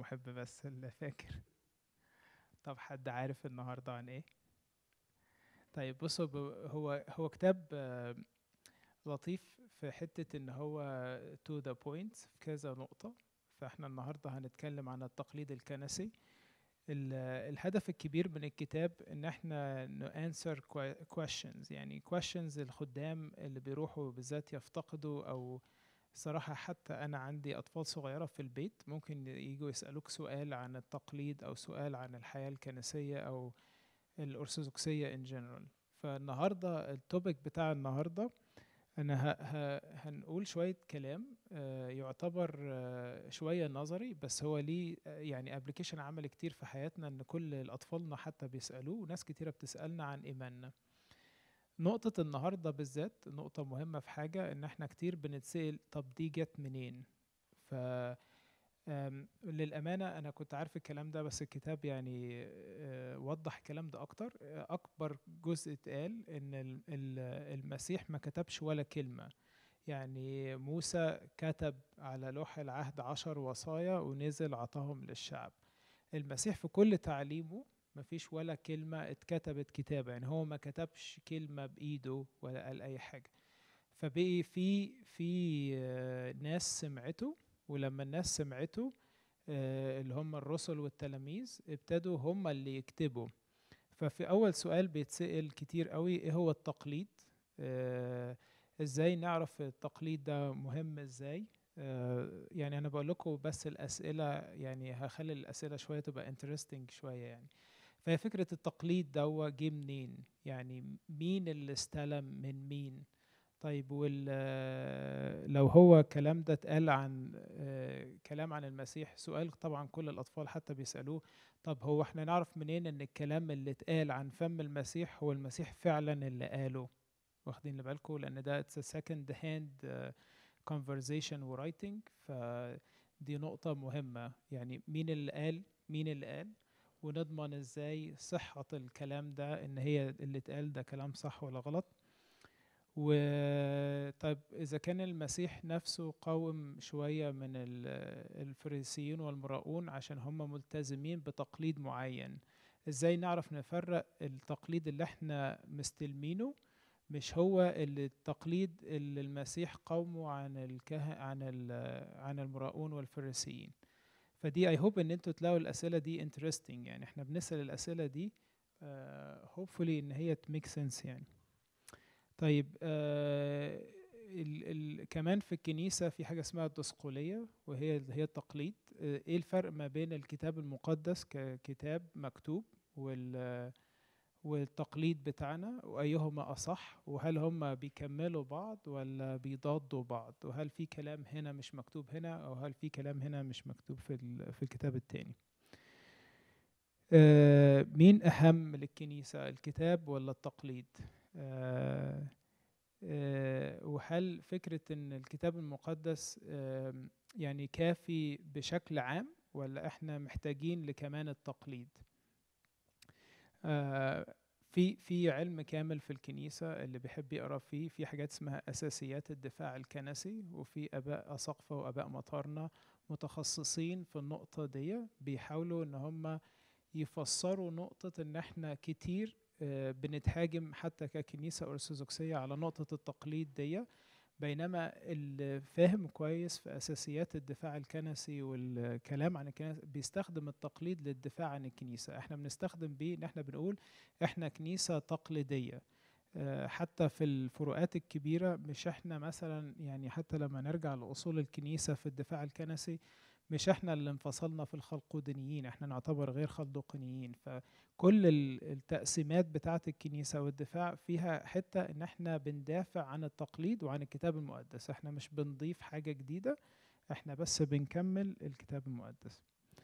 محب بس اللي فاكر طب حد عارف النهارده عن ايه طيب بصوا ب- هو هو كتاب آه، لطيف في حتة ان هو to the point في كذا نقطة فاحنا النهارده هنتكلم عن التقليد الكنسي ال- الهدف الكبير من الكتاب ان احنا ن answer que- questions يعني questions الخدام اللي بيروحوا بالذات يفتقدوا او صراحة حتى أنا عندي أطفال صغيرة في البيت ممكن يجوا يسألوك سؤال عن التقليد أو سؤال عن الحياة الكنسية أو الأرثوذكسية in general فالنهاردة التوبيك بتاع النهاردة أنا ه ه هنقول شوية كلام آه، يعتبر آه، شوية نظري بس هو ليه آه، يعني ابلكيشن عمل كتير في حياتنا إن كل الأطفالنا حتى بيسألوه وناس كتيرة بتسألنا عن إيماننا نقطة النهاردة بالذات نقطة مهمة في حاجة إن إحنا كتير بنتسأل طب دي جت منين؟ ف آم، للأمانة أنا كنت عارف الكلام ده بس الكتاب يعني آه، وضح الكلام ده أكتر آه، أكبر جزء اتقال إن ال- ال- المسيح ما كتبش ولا كلمة يعني موسى كتب على لوح العهد عشر وصايا ونزل عطاهم للشعب المسيح في كل تعليمه ما فيش ولا كلمة اتكتبت كتابة يعني هو ما كتبش كلمة بإيده ولا قال أي حاجة فبقي في في آه، ناس سمعته ولما الناس سمعته آه، اللي هم الرسل والتلاميذ ابتدوا هم اللي يكتبوا ففي أول سؤال بيتسأل كتير قوي إيه هو التقليد آه، إزاي نعرف التقليد ده مهم إزاي آه، يعني أنا بقول لكم بس الأسئلة يعني هخلي الأسئلة شوية تبقى انترستنج شوية يعني فهي فكرة التقليد ده جه منين يعني مين اللي استلم من مين طيب وال آه، لو هو الكلام ده اتقال عن آه، كلام عن المسيح سؤال طبعا كل الأطفال حتى بيسألوه طب هو احنا نعرف منين ان الكلام اللي اتقال عن فم المسيح هو المسيح فعلا اللي قاله واخدين بالكم لان ده it's a second hand uh, conversation و writing فدي نقطة مهمة يعني مين اللي قال مين اللي قال ونضمن ازاي صحة الكلام ده ان هي اللي اتقال ده كلام صح ولا غلط وطيب إذا كان المسيح نفسه قاوم شوية من ال- الفريسيين والمراؤون عشان هم ملتزمين بتقليد معين إزاي نعرف نفرق التقليد اللي احنا مستلمينه مش هو اللي التقليد اللي المسيح قاومه عن الكه عن ال- عن المراؤون والفريسيين فدي اي هوب ان انتوا تلاقوا الاسئله دي انترستنج يعني احنا بنسال الاسئله دي هوبفولي ان هي تميك سنس يعني طيب آه ال ال كمان في الكنيسة في حاجة اسمها الدسقولية وهي هي التقليد آه ايه الفرق ما بين الكتاب المقدس ككتاب مكتوب وال والتقليد بتاعنا وأيهما أصح وهل هم بيكملوا بعض ولا بيضادوا بعض وهل في كلام هنا مش مكتوب هنا أو هل في كلام هنا مش مكتوب في ال- في الكتاب التاني آه، مين أهم للكنيسة الكتاب ولا التقليد آه، آه، وهل فكرة إن الكتاب المقدس آم، يعني كافي بشكل عام ولا إحنا محتاجين لكمان التقليد آه، في في علم كامل في الكنيسة اللي بيحب يقرأ فيه في حاجات اسمها أساسيات الدفاع الكنسي وفي آباء أساقفة وآباء مطارنة متخصصين في النقطة دي بيحاولوا إن هم يفسروا نقطة إن إحنا كتير آه، بنتهاجم حتى ككنيسة أرثوذكسية على نقطة التقليد دي بينما اللي فاهم كويس في أساسيات الدفاع الكنسي والكلام عن الكنيسة بيستخدم التقليد للدفاع عن الكنيسة احنا بنستخدم بيه ان احنا بنقول احنا كنيسة تقليدية آه، حتى في الفروقات الكبيرة مش احنا مثلا يعني حتى لما نرجع لأصول الكنيسة في الدفاع الكنسي مش احنا اللي انفصلنا في الخلقودينيين احنا نعتبر غير خلقودينيين فكل ال- التقسيمات بتاعة الكنيسة والدفاع فيها حتة ان احنا بندافع عن التقليد وعن الكتاب المقدس احنا مش بنضيف حاجة جديدة احنا بس بنكمل الكتاب المقدس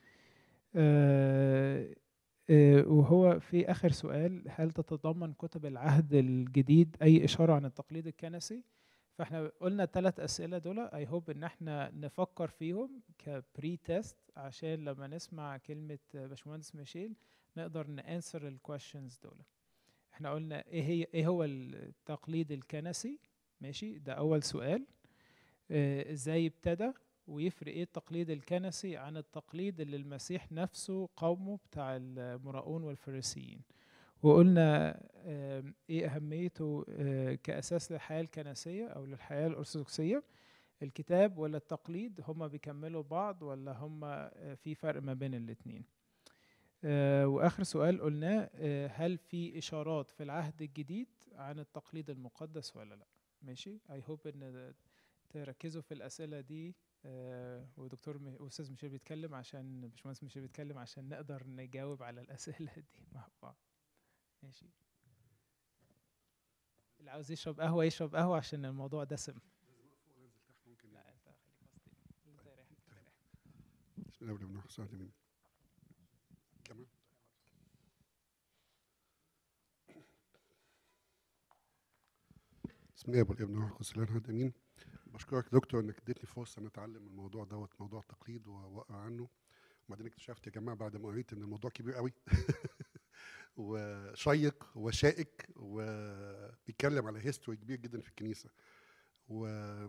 آه، آه، وهو في آخر سؤال هل تتضمن كتب العهد الجديد أي إشارة عن التقليد الكنسي؟ فاحنا قلنا الثلاث أسئلة دول اي هوب إن احنا نفكر فيهم كبري تيست عشان لما نسمع كلمة باشمهندس ميشيل نقدر نانسر الكويشنز دول. احنا قلنا ايه هي ايه هو التقليد الكنسي؟ ماشي ده أول سؤال. آه، ازاي ابتدى ويفرق ايه التقليد الكنسي عن التقليد اللي المسيح نفسه قومه بتاع المراؤون والفريسيين وقلنا آم، ايه اهميته آه، كاساس للحياه الكنسيه او للحياه الارثوذكسيه الكتاب ولا التقليد هما بيكملوا بعض ولا هما آه، في فرق ما بين الاتنين آه، واخر سؤال قلناه آه، هل في اشارات في العهد الجديد عن التقليد المقدس ولا لا ماشي اي هوب ان تركزوا في الاسئله دي آه، ودكتور م- واستاذ ميشيل بيتكلم عشان باشمهندس ميشيل بيتكلم عشان نقدر نجاوب على الاسئله دي مع بعض ماشي اللي عاوز يشرب قهوه يشرب قهوه عشان الموضوع دسم لا انت خليك بسيط انت رايح بسم الله والابن والروح القدس امين كمان بسم الله والابن والروح القدس الان هاد امين بشكرك دكتور انك اديتني فرصه ان اتعلم الموضوع دوت موضوع التقليد واقرا عنه وبعدين اكتشفت يا جماعه بعد ما قريت ان الموضوع كبير قوي وشيق وشائك وبيتكلم على هيستوري كبير جدا في الكنيسه و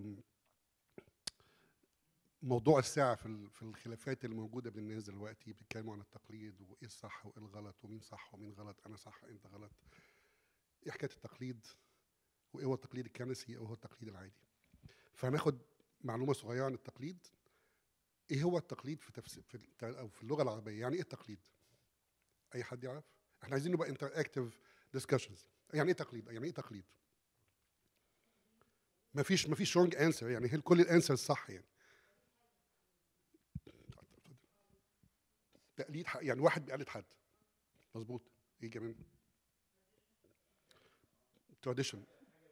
موضوع الساعة في ال- في الخلافات اللي موجودة بين الناس دلوقتي بيتكلموا عن التقليد وإيه الصح وإيه الغلط ومين صح ومين غلط أنا صح أنت غلط إيه حكاية التقليد وإيه هو التقليد الكنسي أو هو التقليد العادي فهناخد معلومة صغيرة عن التقليد إيه هو التقليد في تفسير في الت- أو في اللغة العربية يعني إيه التقليد؟ أي حد يعرف؟ إحنا عايزين نبقى انتراكتيف ديسكشنز يعني إيه تقليد؟ يعني إيه تقليد؟ مفيش مفيش رونج انسر يعني هي كل الانسر صح يعني تقليد حق يعني واحد بيقلد حد مظبوط ايه كمان تراديشن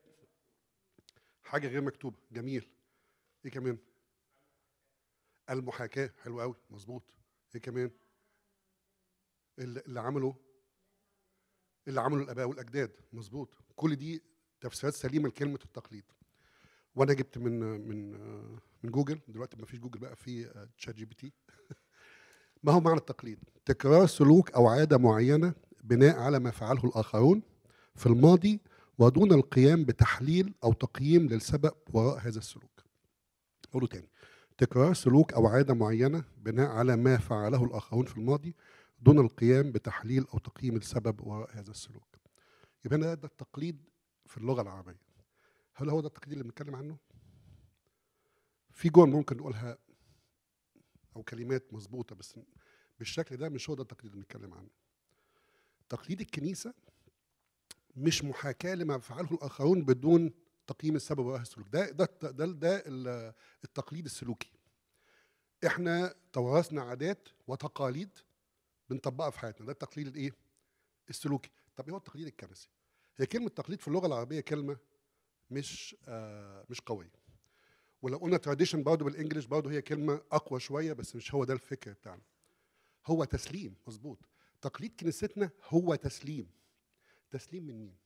حاجه غير مكتوبه جميل ايه كمان المحاكاه حلو قوي مظبوط ايه كمان اللي اللي عمله اللي عمله الاباء والاجداد مظبوط كل دي تفسيرات سليمه لكلمه التقليد وانا جبت من من من جوجل دلوقتي ما فيش جوجل بقى في تشات جي بي تي ما هو معنى التقليد؟ تكرار سلوك أو عادة معينة بناء على ما فعله الآخرون في الماضي ودون القيام بتحليل أو تقييم للسبب وراء هذا السلوك. أقوله تاني تكرار سلوك أو عادة معينة بناء على ما فعله الآخرون في الماضي دون القيام بتحليل أو تقييم السبب وراء هذا السلوك. يبقى ده, ده التقليد في اللغة العربية. هل هو ده التقليد اللي بنتكلم عنه؟ في جمل ممكن نقولها او كلمات مظبوطه بس بالشكل ده مش هو ده التقليد اللي بنتكلم عنه تقليد الكنيسه مش محاكاه لما فعله الاخرون بدون تقييم السبب وراء السلوك ده ده ده, ده ال- التقليد السلوكي احنا توارثنا عادات وتقاليد بنطبقها في حياتنا ده التقليد الايه السلوكي طب ايه هو التقليد الكنسي هي كلمه تقليد في اللغه العربيه كلمه مش آه مش قويه ولو قلنا تراديشن برضه بالانجلش برضه هي كلمه اقوى شويه بس مش هو ده الفكر بتاعنا هو تسليم مظبوط تقليد كنيستنا هو تسليم تسليم من مين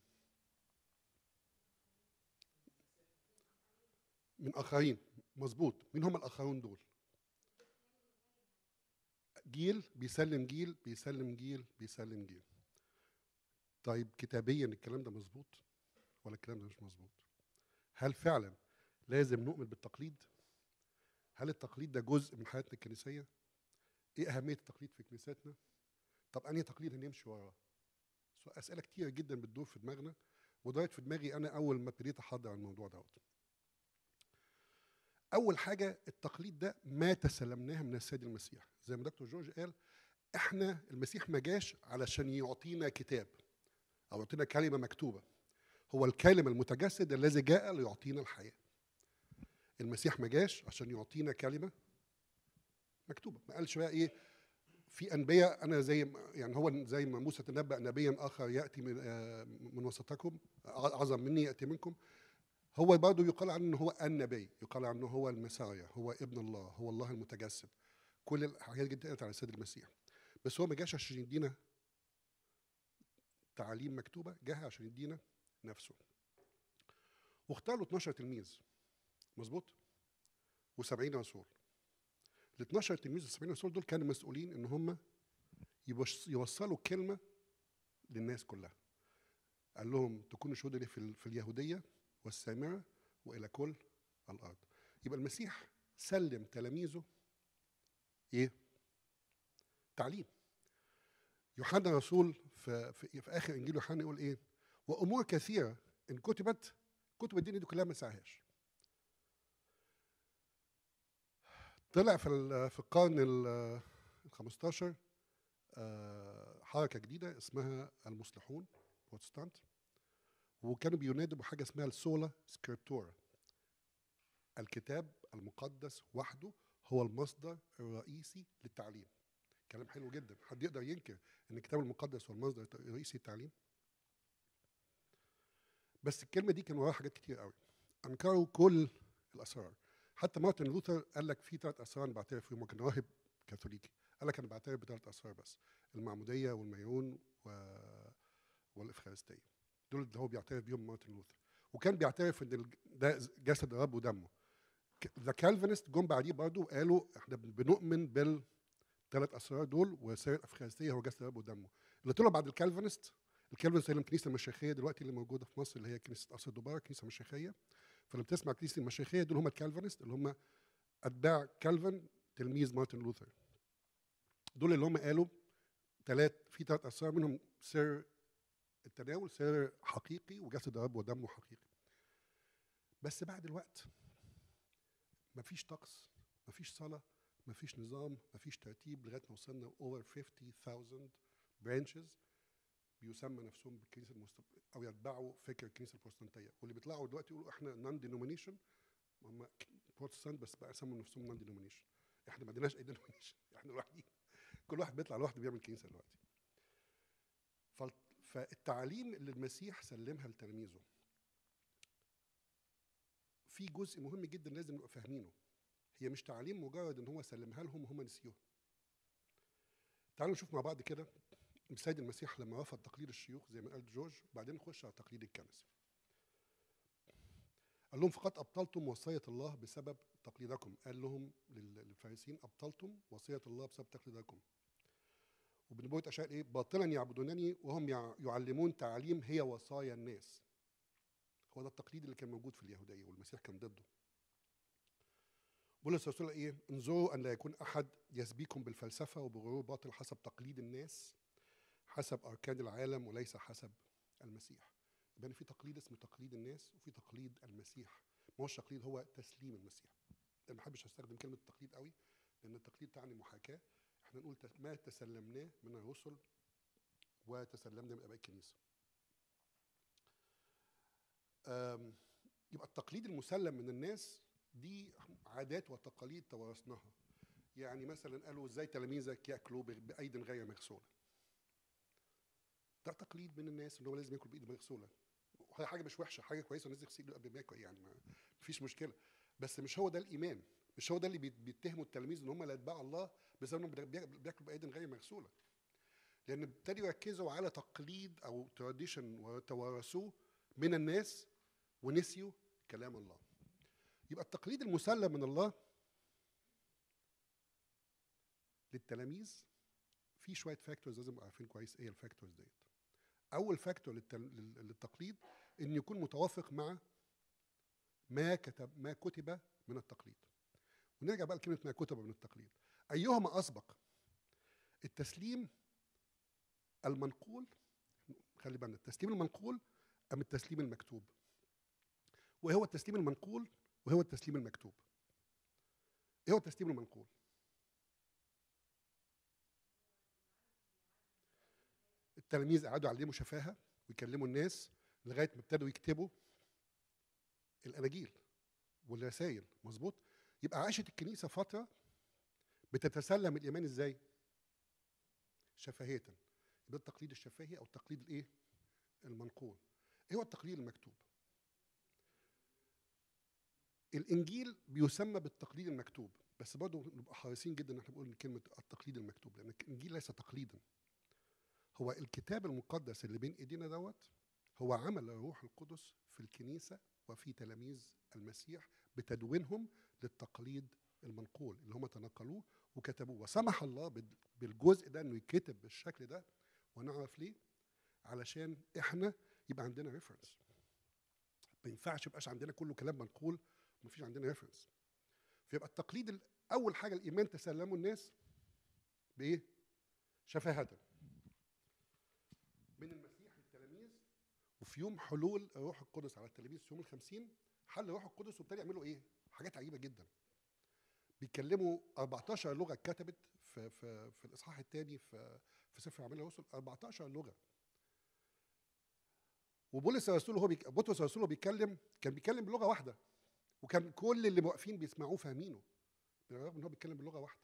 من اخرين مظبوط مين هم الاخرون دول جيل بيسلم جيل بيسلم جيل بيسلم جيل طيب كتابيا الكلام ده مظبوط ولا الكلام ده مش مظبوط هل فعلا لازم نؤمن بالتقليد هل التقليد ده جزء من حياتنا الكنسيه ايه اهميه التقليد في كنيستنا طب انهي تقليد هنمشي وراه سو- اسئله كتيره جدا بتدور في دماغنا ودارت في دماغي انا اول ما ابتديت احضر عن الموضوع دوت اول حاجه التقليد ده ما تسلمناه من السيد المسيح زي ما دكتور جورج قال احنا المسيح ما جاش علشان يعطينا كتاب او يعطينا كلمه مكتوبه هو الكلمه المتجسد الذي جاء ليعطينا الحياه المسيح ما جاش عشان يعطينا كلمه مكتوبه ما قالش بقى ايه في انبياء انا زي ما- يعني هو زي ما موسى تنبأ نبيا اخر ياتي من آه، من وسطكم اعظم مني ياتي منكم هو برضه يقال عنه ان هو النبي يقال عنه هو المسايا هو ابن الله هو الله المتجسد كل الحاجات دي اتقالت على السيد المسيح بس هو ما جاش عشان يدينا تعاليم مكتوبه جه عشان يدينا نفسه واختار له 12 تلميذ مظبوط و70 رسول ال 12 تلميذ وال 70 رسول دول كانوا مسؤولين ان هم يبص- يوصلوا كلمه للناس كلها قال لهم تكونوا شهود لي في, ال- في اليهوديه والسامره والى كل الارض يبقى المسيح سلم تلاميذه ايه تعليم يوحنا الرسول في, في, في اخر انجيل يوحنا يقول ايه وامور كثيره ان كتبت كتب الدين دي كلها ما نساهاش طلع في ال- في القرن ال 15 آه، حركه جديده اسمها المصلحون بروتستانت وكانوا بينادوا بحاجه اسمها السولا سكريبتورا الكتاب المقدس وحده هو المصدر الرئيسي للتعليم كلام حلو جدا حد يقدر ينكر ان الكتاب المقدس هو المصدر الرئيسي للتعليم بس الكلمه دي كان وراها حاجات كتير قوي انكروا كل الاسرار حتى مارتن لوثر قال لك في ثلاث اسرار انا بعترف فيهم وكان راهب كاثوليكي قال لك انا بعترف بثلاث اسرار بس المعموديه والميرون و... والافخارستيه دول اللي هو بيعترف بيهم مارتن لوثر وكان بيعترف ان الج- ده جسد الرب ودمه ذا كالفينست جم بعديه برضه قالوا احنا بنؤمن بالثلاث اسرار دول وسر الافخارستيه هو جسد الرب ودمه اللي طلع بعد الكالفينست الكالفينست هي الكنيسه المشيخيه دلوقتي اللي موجوده في مصر اللي هي كنيسه قصر دبارة كنيسه مشيخيه فلما بتسمع كنيسه المشيخيه دول هم الكالفينست اللي هم اتباع كالفن تلميذ مارتن لوثر دول اللي هم قالوا ثلاث في ثلاث اسرار منهم سر التناول سر حقيقي وجسد الرب ودمه حقيقي بس بعد الوقت مفيش طقس مفيش صلاة مفيش نظام مفيش ترتيب لغاية ما وصلنا over 50,000 branches بيسمى نفسهم بالكنيسة المست... أو يتبعوا فكر الكنيسة البروتستانتية واللي بيطلعوا دلوقتي يقولوا احنا نون دينومينيشن هم بروتستانت بس بقى يسموا نفسهم نون دينومينيشن احنا ما عندناش اي دينومينيشن احنا لوحدين كل واحد بيطلع لوحده بيعمل كنيسة دلوقتي فال- فالتعاليم اللي المسيح سلمها لتلاميذه في جزء مهم جدا لازم نبقى فاهمينه هي مش تعليم مجرد ان هو سلمها لهم وهم نسيوها تعالوا نشوف مع بعض كده السيد المسيح لما رفض تقليد الشيوخ زي ما قال جورج وبعدين نخش على تقليد الكنسه قال لهم فقد ابطلتم وصيه الله بسبب تقليدكم قال لهم لل- للفارسيين ابطلتم وصيه الله بسبب تقليدكم وبنبوة أشعياء إيه باطلا يعبدونني وهم يع- يعلمون تعاليم هي وصايا الناس هو ده التقليد اللي كان موجود في اليهودية والمسيح كان ضده بولس الرسول قال ايه انظروا ان لا يكون احد يسبيكم بالفلسفه وبغرور باطل حسب تقليد الناس حسب اركان العالم وليس حسب المسيح يبقى في تقليد اسمه تقليد الناس وفي تقليد المسيح ما هوش تقليد هو تسليم المسيح انا ما بحبش استخدم كلمه تقليد قوي لان التقليد تعني محاكاه احنا نقول تس- ما تسلمناه من الرسل وتسلمنا من اباء الكنيسه أم، يبقى التقليد المسلم من الناس دي عادات وتقاليد توارثناها يعني مثلا قالوا ازاي تلاميذك ياكلوا ب- بايد غير مغسوله ده تقليد من الناس ان هو لازم ياكل بايد مغسوله وهي حاجه مش وحشه حاجه كويسه الناس يغسلوا قبل ما ياكل يعني ما فيش مشكله بس مش هو ده الايمان مش هو ده اللي بيت- بيتهموا التلاميذ ان هم لا يتبعوا الله بسبب انهم بي- بياكلوا بايد غير مغسوله لان ابتدوا يركزوا على تقليد او تراديشن وتوارثوه من الناس ونسيوا كلام الله يبقى التقليد المسلم من الله للتلاميذ في شويه فاكتورز لازم نبقى عارفين كويس ايه الفاكتورز ديت اول فاكتور للتل... لل- للتقليد ان يكون متوافق مع ما كتب ما كتب من التقليد ونرجع بقى لكلمه ما كتب من التقليد ايهما اسبق التسليم المنقول خلي بالنا التسليم المنقول ام التسليم المكتوب وايه هو التسليم المنقول وهو التسليم المكتوب ايه هو التسليم المنقول التلاميذ قعدوا يعلموا شفاهه ويكلموا الناس لغايه ما ابتدوا يكتبوا الاناجيل والرسائل مظبوط يبقى عاشت الكنيسه فتره بتتسلم الايمان ازاي شفهيه يبقى التقليد الشفاهي او التقليد الايه المنقول ايه هو التقليد المكتوب الانجيل بيسمى بالتقليد المكتوب بس برضه نبقى حريصين جدا ان احنا بنقول كلمه التقليد المكتوب لان الانجيل ليس تقليدا هو الكتاب المقدس اللي بين ايدينا دوت هو عمل الروح القدس في الكنيسه وفي تلاميذ المسيح بتدوينهم للتقليد المنقول اللي هم تنقلوه وكتبوه وسمح الله بال- بالجزء ده انه يتكتب بالشكل ده ونعرف ليه علشان احنا يبقى عندنا ريفرنس ما ينفعش يبقاش عندنا كله كلام منقول ومفيش عندنا ريفرنس فيبقى التقليد ال- اول حاجه الايمان تسلموا الناس بايه شفاهه من المسيح للتلاميذ وفي يوم حلول الروح القدس على التلاميذ في يوم الخمسين حل الروح القدس وابتدى يعملوا ايه حاجات عجيبه جدا بيتكلموا 14 لغه اتكتبت في في في الاصحاح الثاني في في سفر اعمال الرسل 14 لغه وبولس الرسول هو بيك... بطرس الرسول هو بيتكلم كان بيتكلم بلغه واحده وكان كل اللي واقفين بيسمعوه فاهمينه بالرغم ان هو بيتكلم بلغه واحده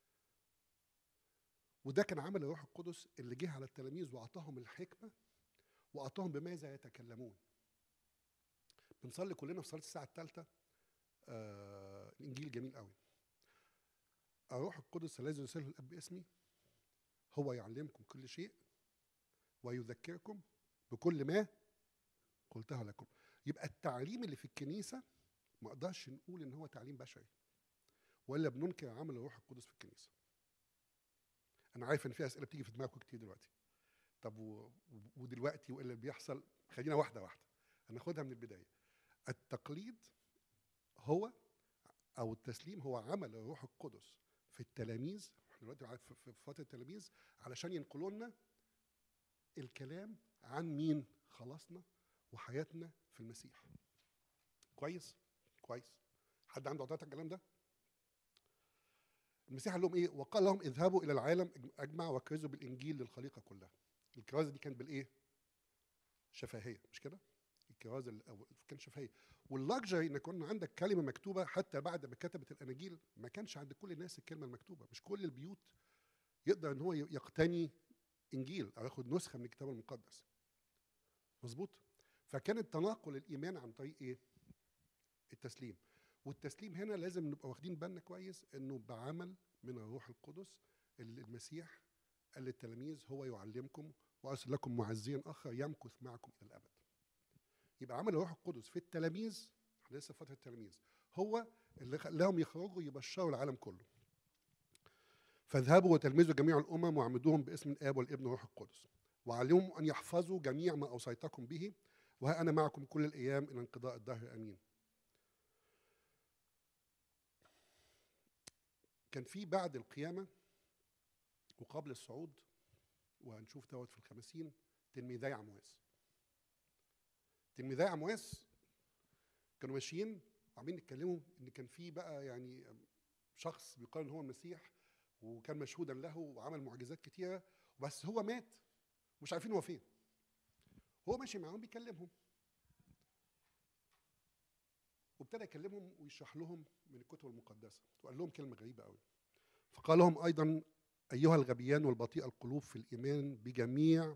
وده كان عمل الروح القدس اللي جه على التلاميذ واعطاهم الحكمه واعطاهم بماذا يتكلمون بنصلي كلنا في صلاه الساعه الثالثه آه الانجيل جميل قوي الروح القدس الذي يرسله الاب باسمي هو يعلمكم كل شيء ويذكركم بكل ما قلته لكم يبقى التعليم اللي في الكنيسه ما اقدرش نقول ان هو تعليم بشري ولا بننكر عمل الروح القدس في الكنيسه انا عارف ان في اسئله بتيجي في دماغكم كتير دلوقتي طب و... و- ودلوقتي وايه اللي بيحصل خلينا واحده واحده هناخدها من البدايه التقليد هو او التسليم هو عمل الروح القدس في التلاميذ احنا دلوقتي عارف- في في فتره التلاميذ علشان ينقلوا لنا الكلام عن مين خلاصنا وحياتنا في المسيح كويس كويس حد عنده اعتراض على الكلام ده المسيح قال لهم ايه وقال لهم اذهبوا الى العالم اجمع واكرزوا بالانجيل للخليقه كلها الكرازه دي كانت بالايه شفاهيه مش كده الكرازه الاول كان شفاهيه واللاكجري ان يكون عندك كلمه مكتوبه حتى بعد ما كتبت الاناجيل ما كانش عند كل الناس الكلمه المكتوبه مش كل البيوت يقدر ان هو يقتني انجيل او ياخد نسخه من الكتاب المقدس مظبوط فكان التناقل الايمان عن طريق ايه التسليم والتسليم هنا لازم نبقى واخدين بالنا كويس انه بعمل من الروح القدس اللي المسيح قال للتلاميذ هو يعلمكم وارسل لكم معزيا اخر يمكث معكم الى الابد يبقى عمل الروح القدس في التلاميذ احنا لسه في فتره التلاميذ هو اللي خلاهم يخرجوا يبشروا العالم كله فاذهبوا وتلمذوا جميع الامم وعمدوهم باسم الاب والابن والروح القدس وعلمهم ان يحفظوا جميع ما اوصيتكم به وها انا معكم كل الايام الى انقضاء الدهر امين كان في بعد القيامه وقبل الصعود وهنشوف دوت في الخمسين تلميذي عمواس تلميذي عمواس كانوا ماشيين وعمالين يتكلموا ان كان في بقى يعني شخص بيقال ان هو المسيح وكان مشهودا له وعمل معجزات كتيره بس هو مات مش عارفين هو فين هو ماشي معاهم بيكلمهم وابتدى يكلمهم ويشرح لهم من الكتب المقدسه وقال لهم كلمه غريبه قوي فقال لهم ايضا ايها الغبيان والبطيء القلوب في الايمان بجميع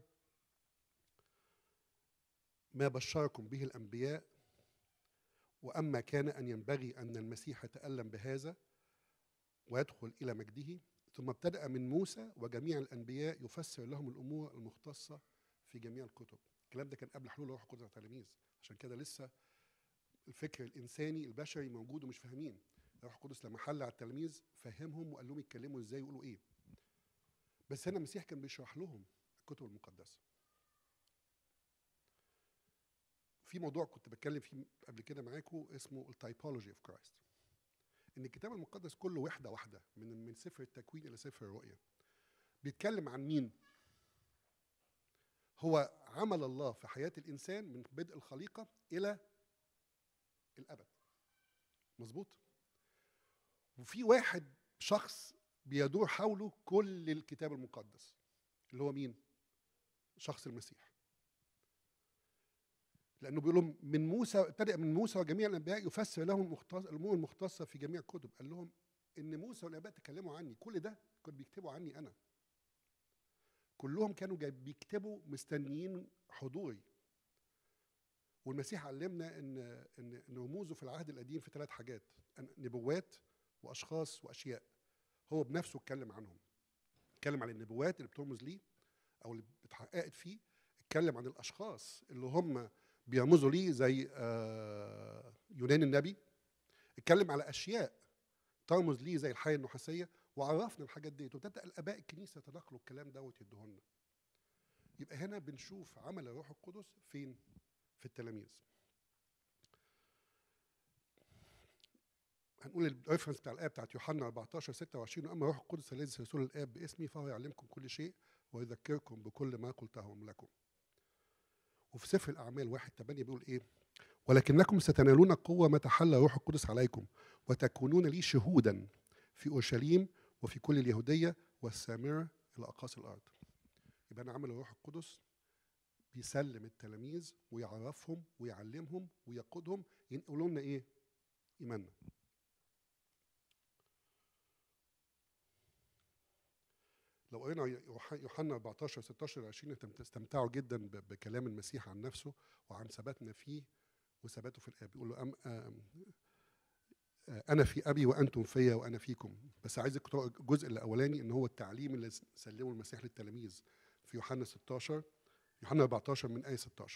ما بشركم به الانبياء واما كان ان ينبغي ان المسيح يتالم بهذا ويدخل الى مجده ثم ابتدا من موسى وجميع الانبياء يفسر لهم الامور المختصه في جميع الكتب الكلام ده كان قبل حلول الروح القدس على التلاميذ عشان كده لسه الفكر الانساني البشري موجود ومش فاهمين الروح القدس لما حل على التلاميذ فهمهم وقال لهم يتكلموا ازاي ويقولوا ايه بس هنا المسيح كان بيشرح لهم الكتب المقدسه في موضوع كنت بتكلم فيه قبل كده معاكم اسمه التايبولوجي اوف كرايست ان الكتاب المقدس كله وحده واحده من من سفر التكوين الى سفر الرؤيا بيتكلم عن مين هو عمل الله في حياه الانسان من بدء الخليقه الى الابد مظبوط وفي واحد شخص بيدور حوله كل الكتاب المقدس اللي هو مين شخص المسيح لانه بيقول لهم من موسى ابتدأ من موسى وجميع الانبياء يفسر لهم المختص- الامور المختصه في جميع الكتب قال لهم ان موسى والانبياء تكلموا عني كل ده كانوا بيكتبوا عني انا كلهم كانوا جاي بيكتبوا مستنيين حضوري والمسيح علمنا ان ان إن رموزه في العهد القديم في ثلاث حاجات أن- نبوات واشخاص واشياء هو بنفسه اتكلم عنهم اتكلم عن النبوات اللي بترمز ليه او اللي اتحققت فيه اتكلم عن الاشخاص اللي هم بيرمزوا ليه زي آه، يونان النبي اتكلم على اشياء ترمز ليه زي الحياه النحاسيه وعرفنا الحاجات دي وتبدا الاباء الكنيسه يتدخلوا الكلام دوت يدوهولنا يبقى هنا بنشوف عمل الروح القدس فين في التلاميذ هنقول الريفرنس بتاع الايه بتاعت يوحنا 14 26 اما روح القدس الذي سيرسل الاب باسمي فهو يعلمكم كل شيء ويذكركم بكل ما قلته لكم وفي سفر الاعمال 1 8 بيقول ايه ولكنكم ستنالون قوه متى حل روح القدس عليكم وتكونون لي شهودا في اورشليم وفي كل اليهوديه والسامره الى اقاصي الارض يبقى انا عمل الروح القدس بيسلم التلاميذ ويعرفهم ويعلمهم ويقودهم ينقلوا لنا ايه ايماننا لو قرينا يوح- يوحنا 14 16 20 تستمتعوا جدا ب- بكلام المسيح عن نفسه وعن ثباتنا فيه وثباته في الاب يقول له أم أم آه، انا في ابي وانتم فيا وانا فيكم بس عايز اقرا الجزء الاولاني ان هو التعليم اللي سلمه المسيح للتلاميذ في يوحنا 16 يوحنا 14 من ايه 16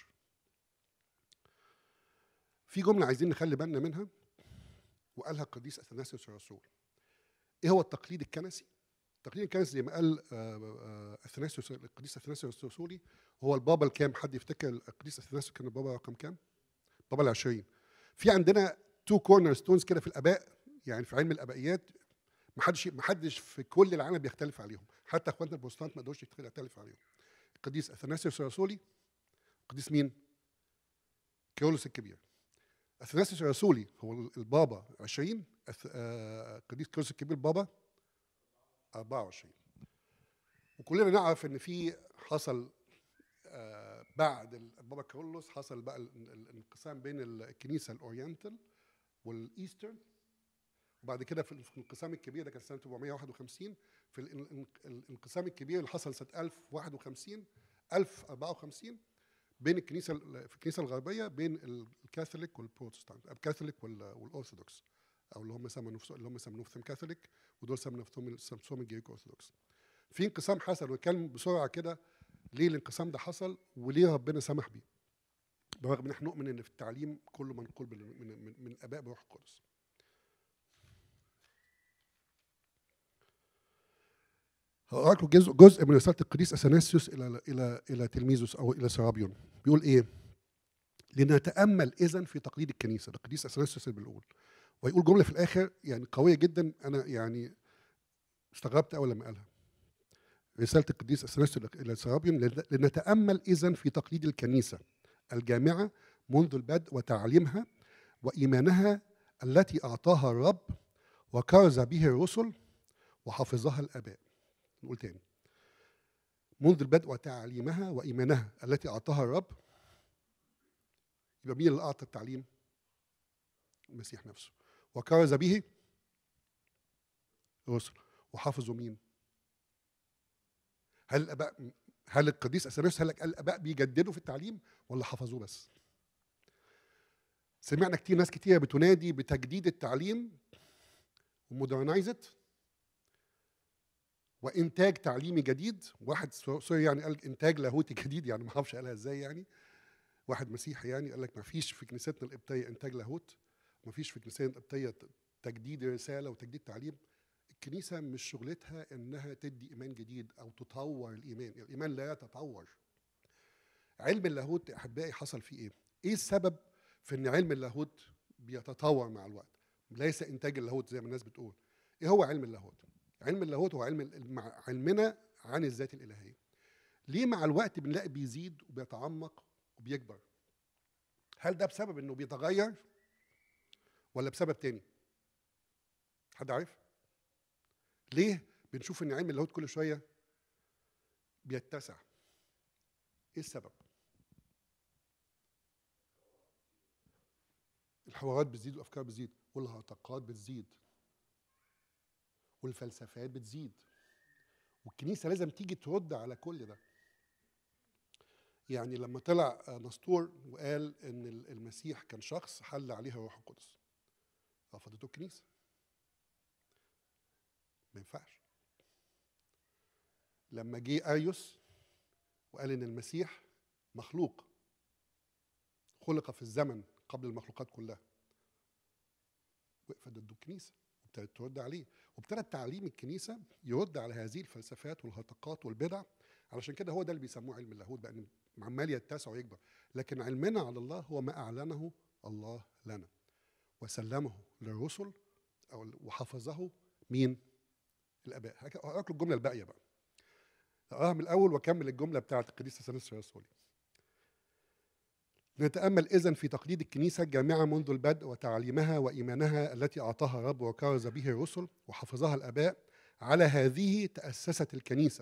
في جمله عايزين نخلي بالنا منها وقالها القديس اثناسيوس الرسول ايه هو التقليد الكنسي التقليد الكنسي زي ما قال آه، آه، اثناسيوس القديس اثناسيوس الرسولي هو البابا الكام حد يفتكر القديس اثناسيوس كان البابا رقم كام البابا العشرين في عندنا تو كورنر ستونز كده في الاباء يعني في علم الابائيات ما حدش ما حدش في كل العالم بيختلف عليهم حتى اخواننا البروتستانت ما يقدروش يختلف عليهم القديس اثناسيوس الرسولي القديس مين كيرلس الكبير اثناسيوس الرسولي هو البابا 20 أث- آه، القديس كيرلس الكبير بابا 24 وكلنا نعرف ان في حصل آه، بعد البابا كيرلس حصل بقى ال- ال- الانقسام بين الكنيسه الاورينتال والايسترن وبعد كده في الانقسام الكبير ده كان سنه 451 في الان- الان- الانقسام الكبير اللي حصل سنه 1051 1054 بين الكنيسه ال- في الكنيسه الغربيه بين ال- الكاثوليك والبروتستانت الكاثوليك وال- والارثوذكس او اللي هم سموا نفسهم اللي هم سموا نفسهم كاثوليك ودول سموا نفسهم نفسهم الجريك اورثوذكس في انقسام حصل وكان بسرعه كده ليه الانقسام ده حصل وليه ربنا سمح بيه برغم ان احنا نؤمن ان في التعليم كله منقول من من من, من الاباء بروح القدس هقرا لكم جزء جزء من رساله القديس اثناسيوس الى الى الى تلميذه او الى سرابيون بيقول ايه؟ لنتامل اذا في تقليد الكنيسه ده القديس اثناسيوس اللي بيقول ويقول جمله في الاخر يعني قويه جدا انا يعني استغربت اول لما قالها رساله القديس اثناسيوس الى سرابيون لنتامل اذا في تقليد الكنيسه الجامعه منذ البدء وتعليمها وايمانها التي اعطاها الرب وكرز به الرسل وحفظها الاباء نقول تاني منذ البدء وتعليمها وايمانها التي اعطاها الرب يبقى مين اللي اعطى التعليم المسيح نفسه وكرز به الرسل وحفظوا مين هل الاباء هل القديس اثناسيوس هل الاباء بيجددوا في التعليم ولا حفظوه بس سمعنا كتير ناس كتير بتنادي بتجديد التعليم ومودرنايزت وانتاج تعليمي جديد واحد سوري يعني قال انتاج لاهوتي جديد يعني ما اعرفش قالها ازاي يعني واحد مسيحي يعني قال لك ما فيش في كنيستنا القبطيه انتاج لاهوت ما فيش في كنيستنا القبطيه تجديد رساله وتجديد تعليم الكنيسه مش شغلتها انها تدي ايمان جديد او تطور الايمان الايمان لا يتطور علم اللاهوت احبائي حصل فيه ايه ايه السبب في ان علم اللاهوت بيتطور مع الوقت ليس انتاج اللاهوت زي ما الناس بتقول ايه هو علم اللاهوت علم اللاهوت هو علم مع علمنا عن الذات الالهيه ليه مع الوقت بنلاقي بيزيد وبيتعمق وبيكبر هل ده بسبب انه بيتغير ولا بسبب تاني حد عارف ليه بنشوف ان علم اللاهوت كل شويه بيتسع ايه السبب الحوارات بتزيد والافكار بتزيد والهرطقات بتزيد والفلسفات بتزيد والكنيسه لازم تيجي ترد على كل ده يعني لما طلع نسطور وقال ان المسيح كان شخص حل عليه الروح القدس رفضته الكنيسه ما ينفعش لما جه اريوس وقال ان المسيح مخلوق خلق في الزمن قبل المخلوقات كلها وقفت ضد الكنيسه وابتدت ترد عليه وابتدت تعليم الكنيسه يرد على هذه الفلسفات والهرطقات والبدع علشان كده هو ده اللي بيسموه علم اللاهوت بقى عمال يتسع ويكبر لكن علمنا على الله هو ما اعلنه الله لنا وسلمه للرسل او ال- وحفظه مين الاباء هك- هقرا لكم الجمله الباقيه بقى اقراها من الاول واكمل الجمله بتاعت القديس اثناسيوس الرسولي نتامل اذا في تقليد الكنيسه الجامعه منذ البدء وتعليمها وايمانها التي اعطاها الرب وكرز به الرسل وحفظها الاباء على هذه تاسست الكنيسه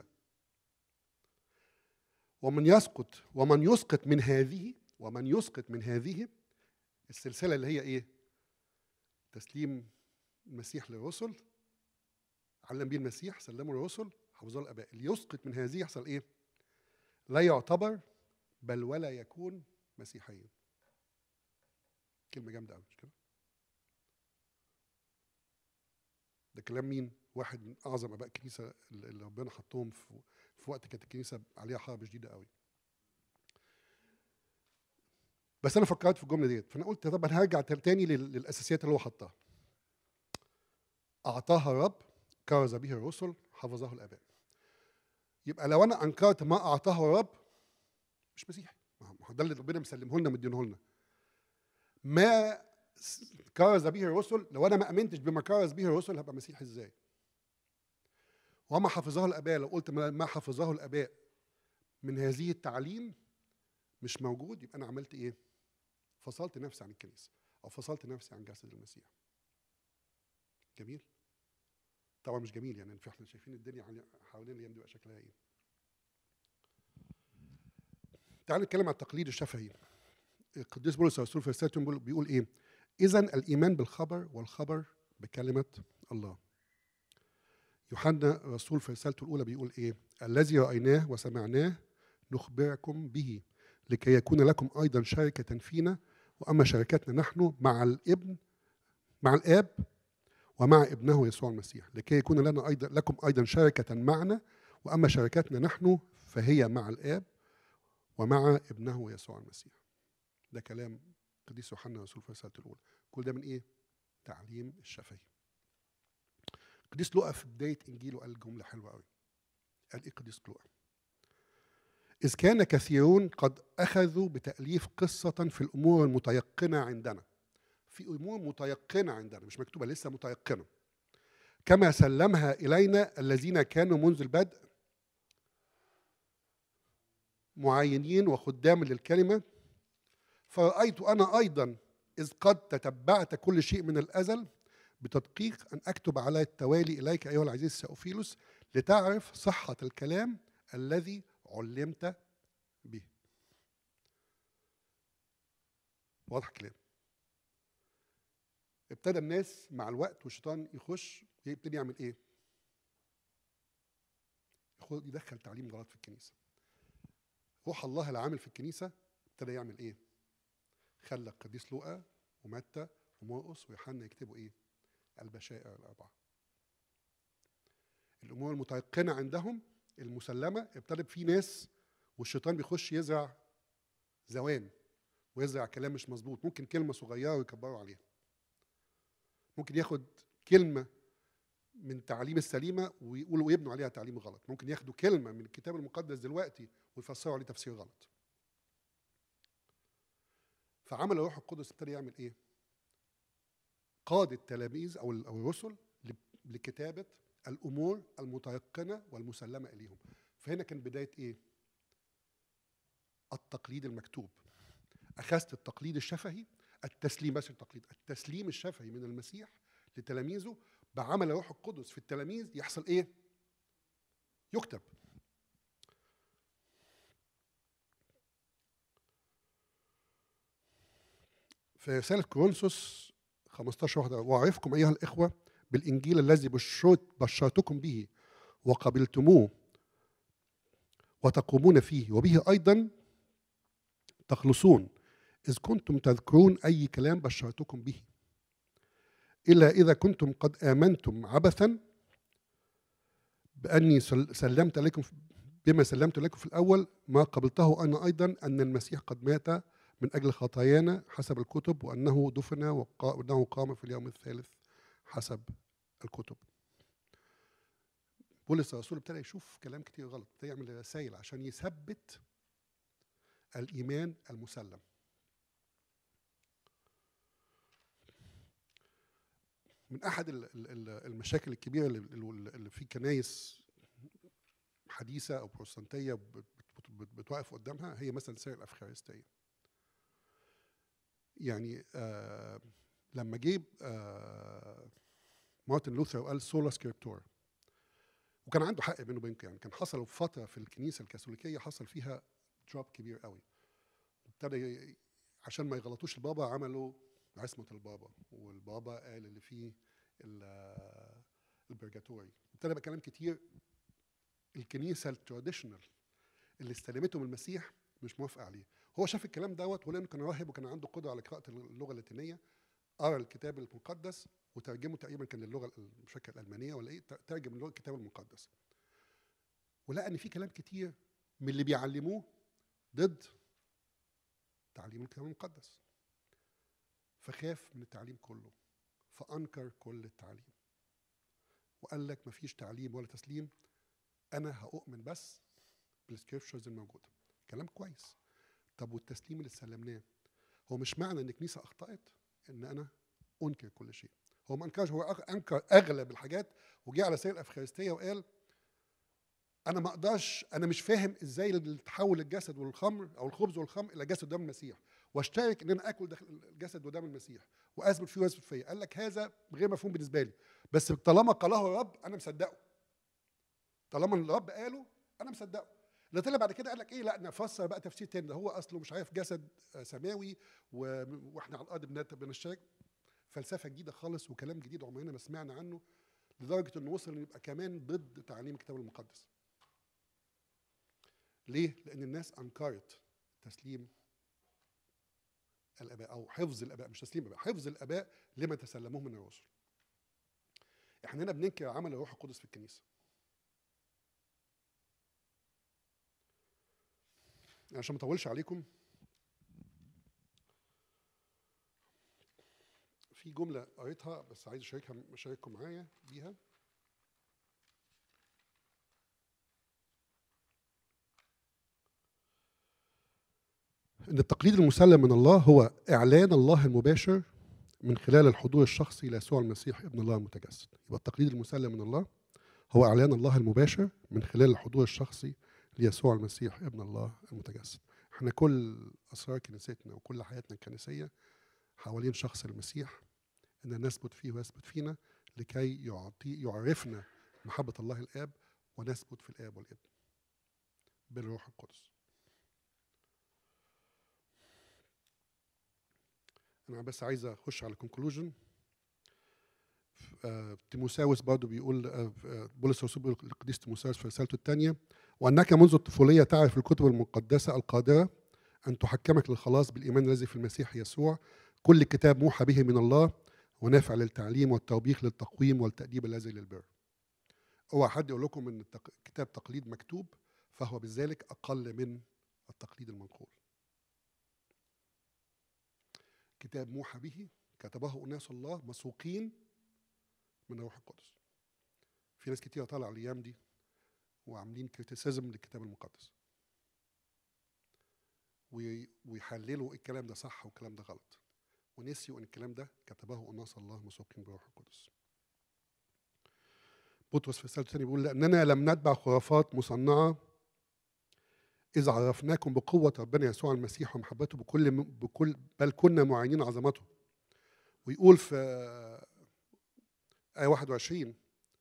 ومن يسقط ومن يسقط من هذه ومن يسقط من هذه السلسله اللي هي ايه تسليم المسيح للرسل علم بيه المسيح سلمه للرسل حفظه الاباء اللي يسقط من هذه يحصل ايه لا يعتبر بل ولا يكون مسيحيا كلمه جامده قوي مش كده ده كلام مين واحد من اعظم اباء الكنيسه اللي اللي ربنا حطهم في في وقت كانت الكنيسه عليها حرب شديده قوي بس انا فكرت في الجمله ديت فانا قلت طب انا هرجع تاني لل- للاساسيات اللي هو حطها اعطاها الرب كرز به الرسل حفظه الاباء يبقى لو انا انكرت ما اعطاه الرب مش مسيحي ما هو ده اللي ربنا مسلمه لنا مدينه لنا ما س- كرز به الرسل لو انا ما امنتش بما كرز به الرسل هبقى مسيحي ازاي وما حفظه الاباء لو قلت ما ما حفظه الاباء من هذه التعليم مش موجود يبقى انا عملت ايه فصلت نفسي عن الكنيسه او فصلت نفسي عن جسد المسيح جميل طبعا مش جميل يعني احنا شايفين الدنيا عن- حوالينا الايام دي بقى شكلها ايه تعالوا نتكلم عن التقليد الشفهي القديس بولس الرسول في رسالته بيقول- بيقول ايه اذا الايمان بالخبر والخبر بكلمه الله يوحنا الرسول في رسالته الاولى بيقول ايه الذي رايناه وسمعناه نخبركم به لكي يكون لكم ايضا شركه فينا واما شركتنا نحن مع الابن مع الاب ومع ابنه يسوع المسيح لكي يكون لنا ايضا لكم ايضا شركه معنا واما شركتنا نحن فهي مع الاب ومع ابنه يسوع المسيح ده كلام قديس يوحنا الرسول في رسالته الاولى كل ده من ايه تعليم الشفهي قديس لوقا في بدايه انجيله قال جمله حلوه قوي قال ايه قديس لوقا إذ كان كثيرون قد أخذوا بتأليف قصة في الأمور المتيقنة عندنا في أمور متيقنة عندنا مش مكتوبة لسه متيقنة كما سلمها إلينا الذين كانوا منذ البدء معينين وخدام للكلمة فرأيت أنا أيضا إذ قد تتبعت كل شيء من الأزل بتدقيق أن أكتب على التوالي إليك أيها العزيز سأوفيلوس لتعرف صحة الكلام الذي علمت به واضح الكلام ابتدى الناس مع الوقت والشيطان يخش يبتدي يعمل ايه ياخد- يدخل تعليم غلط في الكنيسه روح الله العامل في الكنيسه ابتدى يعمل ايه خلى القديس لوقا ومتى ومرقس ويوحنا يكتبوا ايه البشائر الاربعه الامور المتيقنه عندهم المسلمه ابتدت في ناس والشيطان بيخش يزرع زوان ويزرع كلام مش مظبوط ممكن كلمه صغيره ويكبروا عليها ممكن ياخد كلمه من تعليم السليمه ويقولوا ويبنوا عليها تعليم غلط ممكن ياخدوا كلمه من الكتاب المقدس دلوقتي ويفسروا عليه تفسير غلط فعمل الروح القدس ابتدى يعمل ايه قاد التلاميذ او ال- او الرسل ل- لكتابه الامور المتيقنه والمسلمه اليهم فهنا كان بدايه ايه التقليد المكتوب اخذت التقليد الشفهي التسليم بس التقليد التسليم الشفهي من المسيح لتلاميذه بعمل الروح القدس في التلاميذ يحصل ايه يكتب في رسالة كورنثوس 15 واحدة وأعرفكم أيها الإخوة بالإنجيل الذي بشرت بشرتكم به وقبلتموه وتقومون فيه وبه أيضا تخلصون إذ كنتم تذكرون أي كلام بشرتكم به إلا إذا كنتم قد آمنتم عبثا بأني سل- سلمت لكم بما سلمت لكم في الأول ما قبلته أنا أيضا أن المسيح قد مات من أجل خطايانا حسب الكتب وأنه دفن وقا- وأنه قام في اليوم الثالث حسب الكتب بولس الرسول ابتدى يشوف كلام كتير غلط ابتدى يعمل رسائل عشان يثبت الإيمان المسلم من احد ال- ال- ال- المشاكل الكبيره اللي- اللي اللي في كنايس حديثه او بروتستانتيه بت- بت- بت- بتوقف قدامها هي مثلا سير الافخارستيه يعني آه لما جه آه مارتن لوثر وقال سولا سكريبتور وكان عنده حق بينه وبينكم يعني كان حصل فتره في الكنيسه الكاثوليكيه حصل فيها دروب كبير قوي ابتدى ي- عشان ما يغلطوش البابا عملوا عصمه البابا والبابا قال اللي فيه ال- البرجاتوري ابتدى بقى كلام كتير الكنيسه التراديشنال اللي استلمته من المسيح مش موافقه عليه هو شاف الكلام دوت ولانه كان راهب وكان عنده قدره على قراءه اللغه اللاتينيه قرا الكتاب المقدس وترجمه تقريبا كان للغه ال- مش فاكر الالمانيه ولا ايه ت- ترجم اللغة- الكتاب المقدس ولقى ان في كلام كتير من اللي بيعلموه ضد تعليم الكتاب المقدس فخاف من التعليم كله فانكر كل التعليم وقال لك مفيش تعليم ولا تسليم انا هؤمن بس بالسكريبشرز الموجوده كلام كويس طب والتسليم اللي سلمناه هو مش معنى ان الكنيسه اخطات ان انا انكر كل شيء هو ما انكرش هو أغ- انكر اغلب الحاجات وجه على سير الافخارستيه وقال انا ما اقدرش انا مش فاهم ازاي تحول الجسد والخمر او الخبز والخمر الى جسد ودم المسيح واشترك ان انا اكل داخل الجسد ودم المسيح واثبت فيه واثبت فيا قال لك هذا غير مفهوم بالنسبه لي بس طالما قاله الرب انا مصدقه طالما الرب قاله انا مصدقه اللي طلع بعد كده قال لك ايه لا نفسر بقى تفسير تاني ده هو اصله مش عارف جسد آه، سماوي و- واحنا على الارض بنت- بنشترك فلسفه جديده خالص وكلام جديد عمرنا ما سمعنا عنه لدرجه انه وصل انه يبقى كمان ضد تعليم الكتاب المقدس ليه؟ لأن الناس أنكرت تسليم الآباء أو حفظ الآباء مش تسليم الآباء حفظ الآباء لما تسلموه من الرسل. إحنا هنا بننكر عمل الروح القدس في الكنيسة. عشان ما أطولش عليكم في جملة قريتها بس عايز أشاركها أشارككم معايا بيها ان التقليد المسلم من الله هو اعلان الله المباشر من خلال الحضور الشخصي ليسوع المسيح ابن الله المتجسد يبقى التقليد المسلم من الله هو اعلان الله المباشر من خلال الحضور الشخصي ليسوع المسيح ابن الله المتجسد احنا كل اسرار كنيستنا وكل حياتنا الكنسيه حوالين شخص المسيح ان نثبت فيه ويثبت فينا لكي يعطي يعرفنا محبه الله الاب ونثبت في الاب والابن بالروح القدس انا بس عايز اخش على كونكلوجن تيموساوس برضه بيقول آه، آه، بولس الرسول بيقول للقديس تيموساوس في رسالته الثانيه وانك منذ الطفوليه تعرف الكتب المقدسه القادره ان تحكمك للخلاص بالايمان الذي في المسيح يسوع كل كتاب موحى به من الله ونافع للتعليم والتوبيخ للتقويم والتأديب الذي للبر اوعى حد يقول لكم ان التق- كتاب تقليد مكتوب فهو بذلك اقل من التقليد المنقول كتاب موحى به كتبه أناس الله مسوقين من الروح القدس في ناس كتير طالعة الأيام دي وعاملين كريتيسيزم للكتاب المقدس وي- ويحللوا الكلام ده صح والكلام ده غلط ونسيوا ان الكلام ده كتبه أناس الله مسوقين بالروح القدس بطرس في رسالته الثانية بيقول لأننا لم نتبع خرافات مصنعة إذ عرفناكم بقوة ربنا يسوع المسيح ومحبته بكل بكل بل كنا معينين عظمته ويقول في آية 21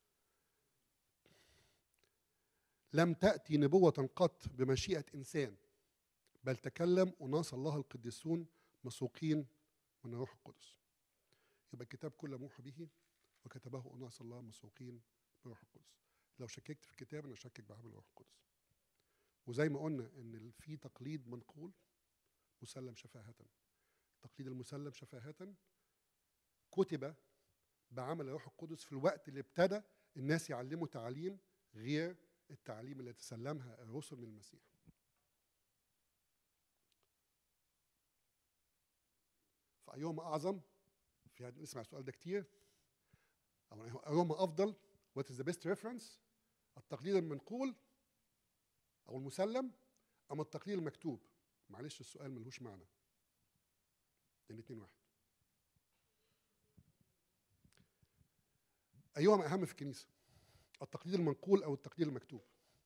لم تأتي نبوة قط بمشيئة إنسان بل تكلم أناس الله القديسون مسوقين من الروح القدس يبقى الكتاب كله موحى به وكتبه أناس الله مسوقين بالروح القدس لو شككت في الكتاب أنا شكك بعمل الروح القدس وزي ما قلنا ان في تقليد منقول مسلم شفاهة التقليد المسلم شفاهة كتب بعمل الروح القدس في الوقت اللي ابتدى الناس يعلموا تعليم غير التعليم اللي تسلمها الرسل من المسيح فأيهما أعظم في نسمع السؤال ده كتير أو أيهما أفضل what is the best reference التقليد المنقول او المسلم ام التقليد المكتوب معلش السؤال ملهوش معنى لان اتنين واحد ايهما اهم في الكنيسه التقليد المنقول او التقليد المكتوب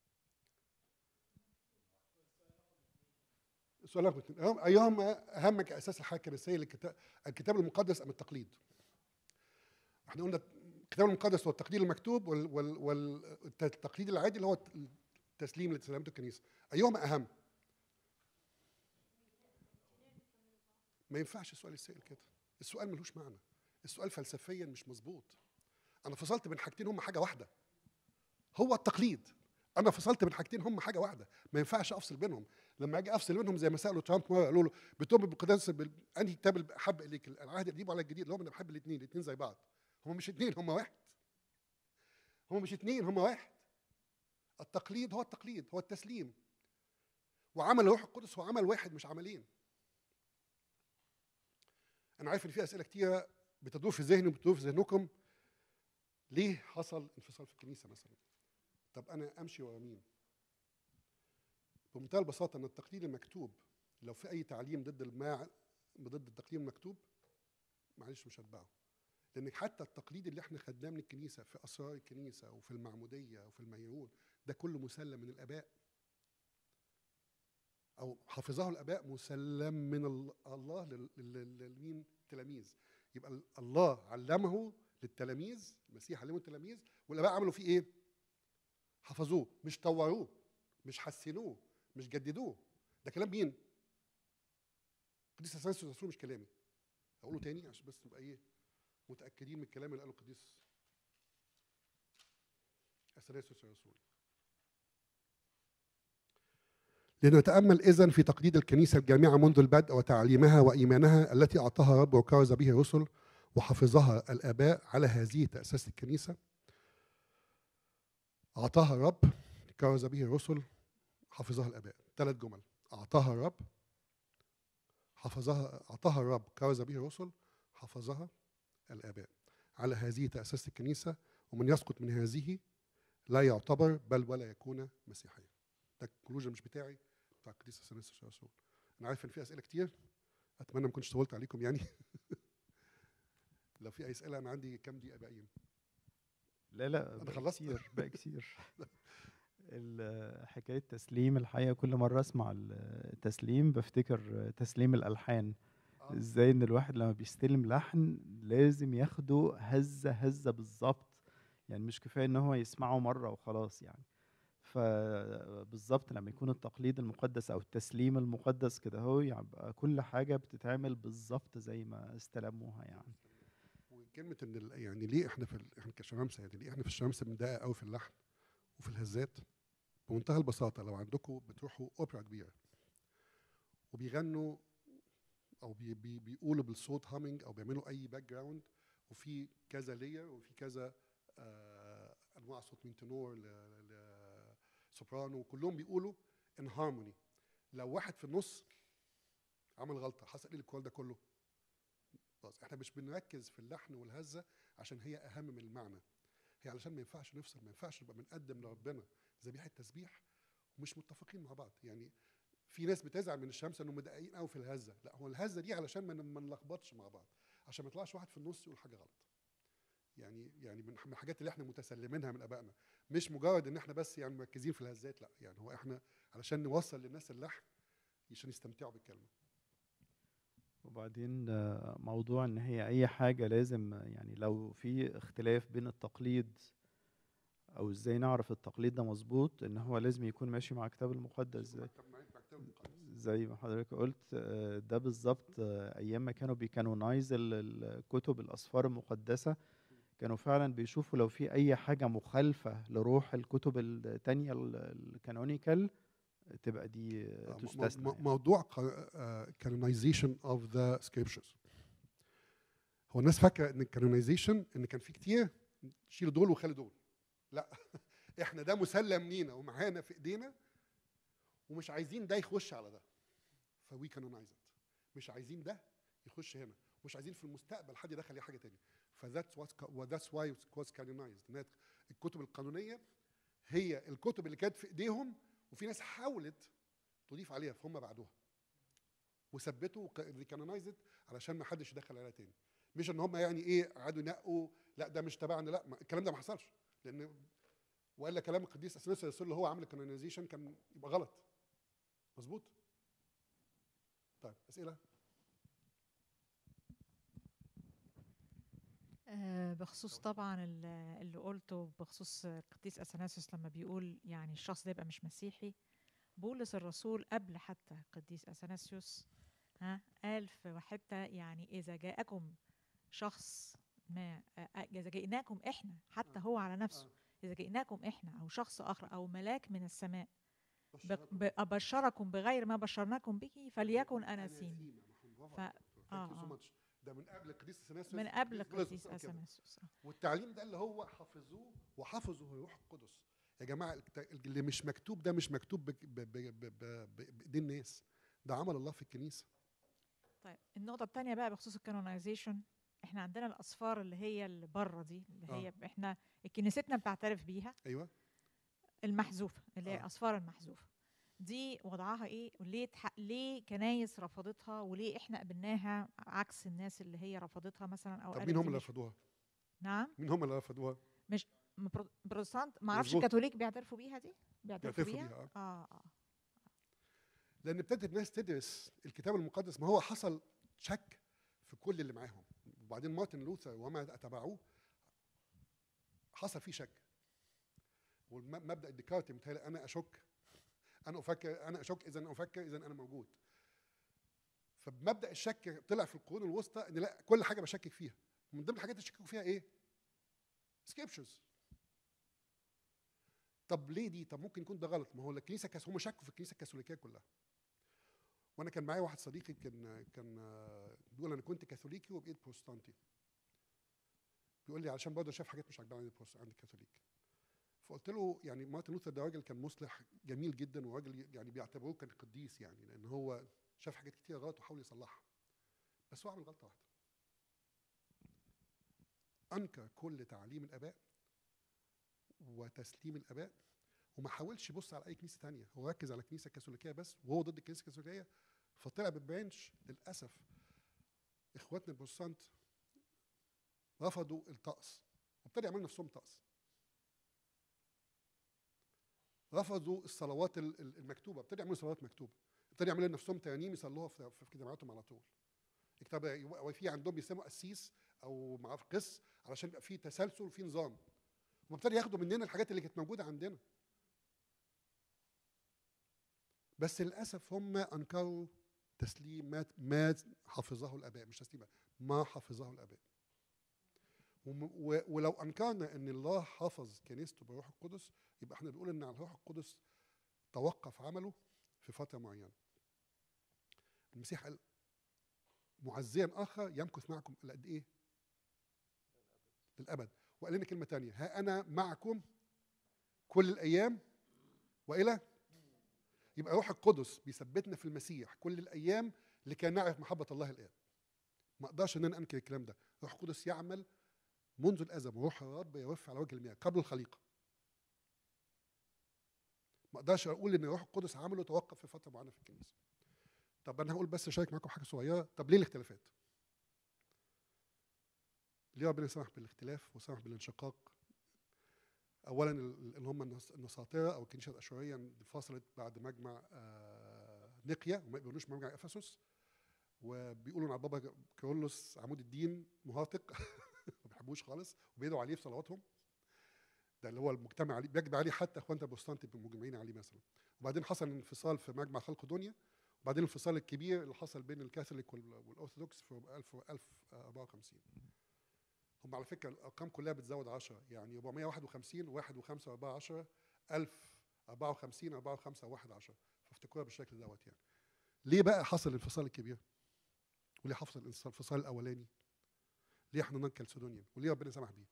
السؤال رقم اثنين أيهما- ايهما اهم كاساس الحياه الكنسيه للكتاب الكتاب المقدس ام التقليد احنا قلنا الكتاب المقدس هو التقليد المكتوب وال وال والتقليد العادي اللي هو التسليم اللي تسلمته الكنيسه ايهما اهم ما ينفعش السؤال يتسال كده السؤال ملوش معنى السؤال فلسفيا مش مظبوط انا فصلت بين حاجتين هم حاجه واحده هو التقليد انا فصلت بين حاجتين هم حاجه واحده ما ينفعش افصل بينهم لما اجي افصل بينهم زي ما سالوا ترامب مره قالوا له بتؤمن بالقداس بال- انهي كتاب الاحب اليك العهد القديم ولا الجديد اللي هو انا بحب الاثنين الاثنين زي بعض هم مش اثنين هم واحد هم مش اثنين هم واحد التقليد هو التقليد هو التسليم وعمل الروح القدس هو عمل واحد مش عملين انا عارف ان في اسئله كتيره بتدور في ذهني وبتدور في ذهنكم ليه حصل انفصال في الكنيسه مثلا طب انا امشي ورا مين بمنتهى البساطه ان التقليد المكتوب لو في اي تعليم ضد الماع ضد التقليد المكتوب معلش مش هتبعه لان حتى التقليد اللي احنا خدناه من الكنيسه في اسرار الكنيسه وفي المعموديه وفي الميرون ده كله مسلم من الاباء او حفظه الاباء مسلم من ال- الله لل- لل- للمين تلاميذ يبقى ال- الله علمه للتلاميذ المسيح علمه التلاميذ والاباء عملوا فيه ايه حفظوه مش طوروه مش حسنوه مش جددوه ده كلام مين قديس اثناسيوس الرسول مش كلامي اقوله تاني عشان بس نبقى ايه متاكدين من الكلام اللي قاله القديس اثناسيوس الرسول لنتامل اذا في تقليد الكنيسه الجامعه منذ البدء وتعليمها وايمانها التي اعطاها رب وكرز به الرسل وحفظها الاباء على هذه تاسيس الكنيسه اعطاها الرب كرز به الرسل حفظها الاباء ثلاث جمل اعطاها الرب حفظها اعطاها الرب كرز به الرسل حفظها الاباء على هذه تاسيس الكنيسه ومن يسقط من هذه لا يعتبر بل ولا يكون مسيحيا ده الكونكلوجن مش بتاعي بتاع القديس اثناسيوس الرسول انا عارف ان في اسئله كتير اتمنى ما كنتش طولت عليكم يعني لو في اي اسئله انا عندي كام دقيقه باقيين لا لا أنا باقي خلصت. كتير باقي كتير ال- حكاية تسليم الحقيقة كل مرة أسمع التسليم بفتكر تسليم الألحان آه. ازاي ان الواحد لما بيستلم لحن لازم ياخده هزة هزة بالظبط يعني مش كفاية ان هو يسمعه مرة وخلاص يعني فبالظبط لما يكون التقليد المقدس او التسليم المقدس كده هو يبقى كل حاجة بتتعمل بالظبط زي ما استلموها يعني وكلمه ان ال- يعني ليه احنا في ال- احنا كشمامسه يعني ليه احنا في الشمامسه بندقق قوي في اللحن وفي الهزات بمنتهى البساطه لو عندكم بتروحوا اوبرا كبيره وبيغنوا او بي بي بيقولوا بالصوت هامينج او بيعملوا اي باك جراوند وفي كذا لير وفي كذا آه انواع صوت من تنور ل- لسوبرانو كلهم بيقولوا ان هارموني لو واحد في النص عمل غلطه حصل ايه الكوال ده كله خلاص احنا مش بنركز في اللحن والهزه عشان هي اهم من المعنى هي علشان ما ينفعش نفصل ما ينفعش نبقى بنقدم لربنا ذبيحه تسبيح ومش متفقين مع بعض يعني في ناس بتزعل من الشمس انهم مدققين قوي في الهزه لا هو الهزه دي علشان ما ما نلخبطش مع بعض عشان ما يطلعش واحد في النص يقول حاجه غلط يعني يعني من من الحاجات اللي احنا متسلمينها من ابائنا مش مجرد ان احنا بس يعني مركزين في الهزات لا يعني هو احنا علشان نوصل للناس اللحن عشان يستمتعوا بالكلمه وبعدين آه، موضوع ان هي اي حاجة لازم آه، يعني لو في اختلاف بين التقليد او ازاي نعرف التقليد ده مظبوط ان هو لازم يكون ماشي مع الكتاب المقدس زي زي ما حضرتك قلت آه، ده بالظبط آه، ايام ما كانوا بيكانونايز ال- ال- الكتب الاسفار المقدسه كانوا فعلا بيشوفوا لو في اي حاجه مخالفه لروح الكتب التانية ال- الكانونيكال تبقى دي آه، مو- تستثنى مو- يعني. موضوع canonization of the scriptures هو الناس فاكره ان الكانونايزيشن ان كان في كتير شيلوا دول وخلي دول لا احنا ده مسلم لينا ومعانا في ايدينا ومش عايزين ده يخش على ده فوي كانونايز مش عايزين ده يخش هنا مش عايزين في المستقبل حد يدخل اي حاجه تاني فذاتس وذاتس واي واز كانونايزد الكتب القانونيه هي الكتب اللي كانت في ايديهم وفي ناس حاولت تضيف عليها فهم بعدوها وثبتوا كانونايزد علشان ما حدش يدخل عليها تاني مش ان هم يعني ايه قعدوا ينقوا لا ده مش تبعنا لا ما الكلام ده ما حصلش لان والا كلام القديس اثناسيوس الرسول اللي هو عامل الكانونيزيشن كان يبقى غلط مظبوط طيب اسئله آه، بخصوص طبعا ال- اللي قلته بخصوص القديس اثناسيوس لما بيقول يعني الشخص ده يبقى مش مسيحي بولس الرسول قبل حتى القديس اثناسيوس ها قال في حته يعني اذا جاءكم شخص ما آه، آه، اذا جئناكم احنا حتى آه. هو على نفسه آه. اذا جئناكم احنا او شخص اخر او ملاك من السماء بشركم. ب- ابشركم بغير ما بشرناكم به فليكن اناسيم ف... ف- ف... آه، آه. ده من قبل القديس اثناسيوس من قبل بولس القديس الرسول كده. اثناسيوس آه. والتعليم ده اللي هو حفظوه وحفظه الروح القدس يا جماعه الت- اللي مش مكتوب ده مش مكتوب بك- ب- ب- ب- ب- ب- بايدين الناس ده عمل الله في الكنيسه طيب النقطة التانية بقى بخصوص الكانونايزيشن احنا عندنا الأسفار اللي هي اللي بره دي اللي هي آه. احنا كنيستنا بتعترف بيها ايوه المحذوفة اللي هي آه. الأسفار المحذوفة دي وضعها ايه وليه تح... ليه كنايس رفضتها وليه احنا قبلناها عكس الناس اللي هي رفضتها مثلا او طب قالت مين هم دي اللي مش- رفضوها؟ نعم مين هم اللي رفضوها؟ م- برو- بروتستانت ما اعرفش مظبوط. الكاثوليك بيعترفوا بيها دي بيعترفوا بيعترفوا بيها بيها، اه اه لان ابتدت الناس تدرس الكتاب المقدس ما هو حصل شك في كل اللي معاهم وبعدين مارتن لوثر وما اتبعوه حصل فيه شك والمبدا الديكارتي متهيألي انا اشك انا افكر انا اشك اذا انا افكر اذا انا موجود فبمبدا الشك طلع في القرون الوسطى ان لا كل حاجه بشكك فيها من ضمن الحاجات اللي شككوا فيها ايه؟ سكريبشرز طب ليه دي؟ طب ممكن يكون ده غلط ما هو الكنيسه كاس هم شكوا في الكنيسه الكاثوليكيه كلها وانا كان معايا واحد صديقي كان كان آه، بيقول انا كنت كاثوليكي وبقيت بروتستانتي بيقول لي علشان برضه شاف حاجات مش عاجباني عند البروست- عند الكاثوليك فقلت له يعني مارتن لوثر ده راجل كان مصلح جميل جدا وراجل يعني بيعتبروه كان قديس يعني لان هو شاف حاجات كتير غلط وحاول يصلحها بس هو عمل غلطه واحده انكر كل تعليم الاباء وتسليم الاباء وما حاولش يبص على اي كنيسه تانية هو ركز على الكنيسه الكاثوليكيه بس وهو ضد الكنيسه الكاثوليكيه فطلع ببرانش للاسف اخواتنا البروتستانت رفضوا الطقس وابتدوا يعملوا نفسهم طقس رفضوا الصلوات ال- ال- المكتوبه ابتدوا يعملوا صلوات مكتوبه ابتدوا يعملوا لنفسهم ترانيم يصلوها في في اجتماعاتهم على طول يكتب وفي عندهم بيسموا قسيس او معاه قس علشان يبقى في تسلسل وفي نظام هم ابتدوا ياخدوا مننا الحاجات اللي كانت موجوده عندنا بس للاسف هم انكروا تسليم ما ما حفظه الاباء مش تسليم ما حفظه الاباء وم- و- ولو انكرنا ان الله حفظ كنيسته بالروح القدس يبقى احنا بنقول ان الروح القدس توقف عمله في فتره معينه المسيح قال معزيا اخر يمكث معكم لقد ايه للابد وقال لنا كلمه تانية ها انا معكم كل الايام والى يبقى روح القدس بيثبتنا في المسيح كل الايام لكي نعرف محبه الله الاب ما اقدرش ان انا انكر الكلام ده روح القدس يعمل منذ الازل وروح الرب يرف على وجه المياه قبل الخليقه ما اقدرش اقول ان روح القدس عمله توقف في فتره معينه في الكنيسه طب انا هقول بس اشارك معاكم حاجه صغيره طب ليه الاختلافات ليه ربنا سمح بالاختلاف وسمح بالانشقاق اولا ال- اللي هم النص- النساطره او الكنيسه الاشوريه انفصلت بعد مجمع آه، نقيا وما بيقولوش مجمع افسس وبيقولوا ان البابا كيرلس عمود الدين مهاطق ما بيحبوش خالص وبيدعوا عليه في صلواتهم ده اللي هو المجتمع عليه بيجب عليه حتى اخواننا البروتستانت بيبقوا مجمعين عليه مثلا وبعدين حصل انفصال في مجمع خلق دنيا وبعدين الانفصال الكبير اللي حصل بين الكاثوليك وال- والاورثوذكس في 1000 1054 هم على فكره الارقام كلها بتزود 10 يعني 451 1 و5 و4 10 1054 4 و5 و1 10 فافتكروها بالشكل دوت يعني ليه بقى حصل الانفصال الكبير وليه حصل الانفصال الاولاني ليه احنا ننكل سودونيا وليه ربنا سمح بيه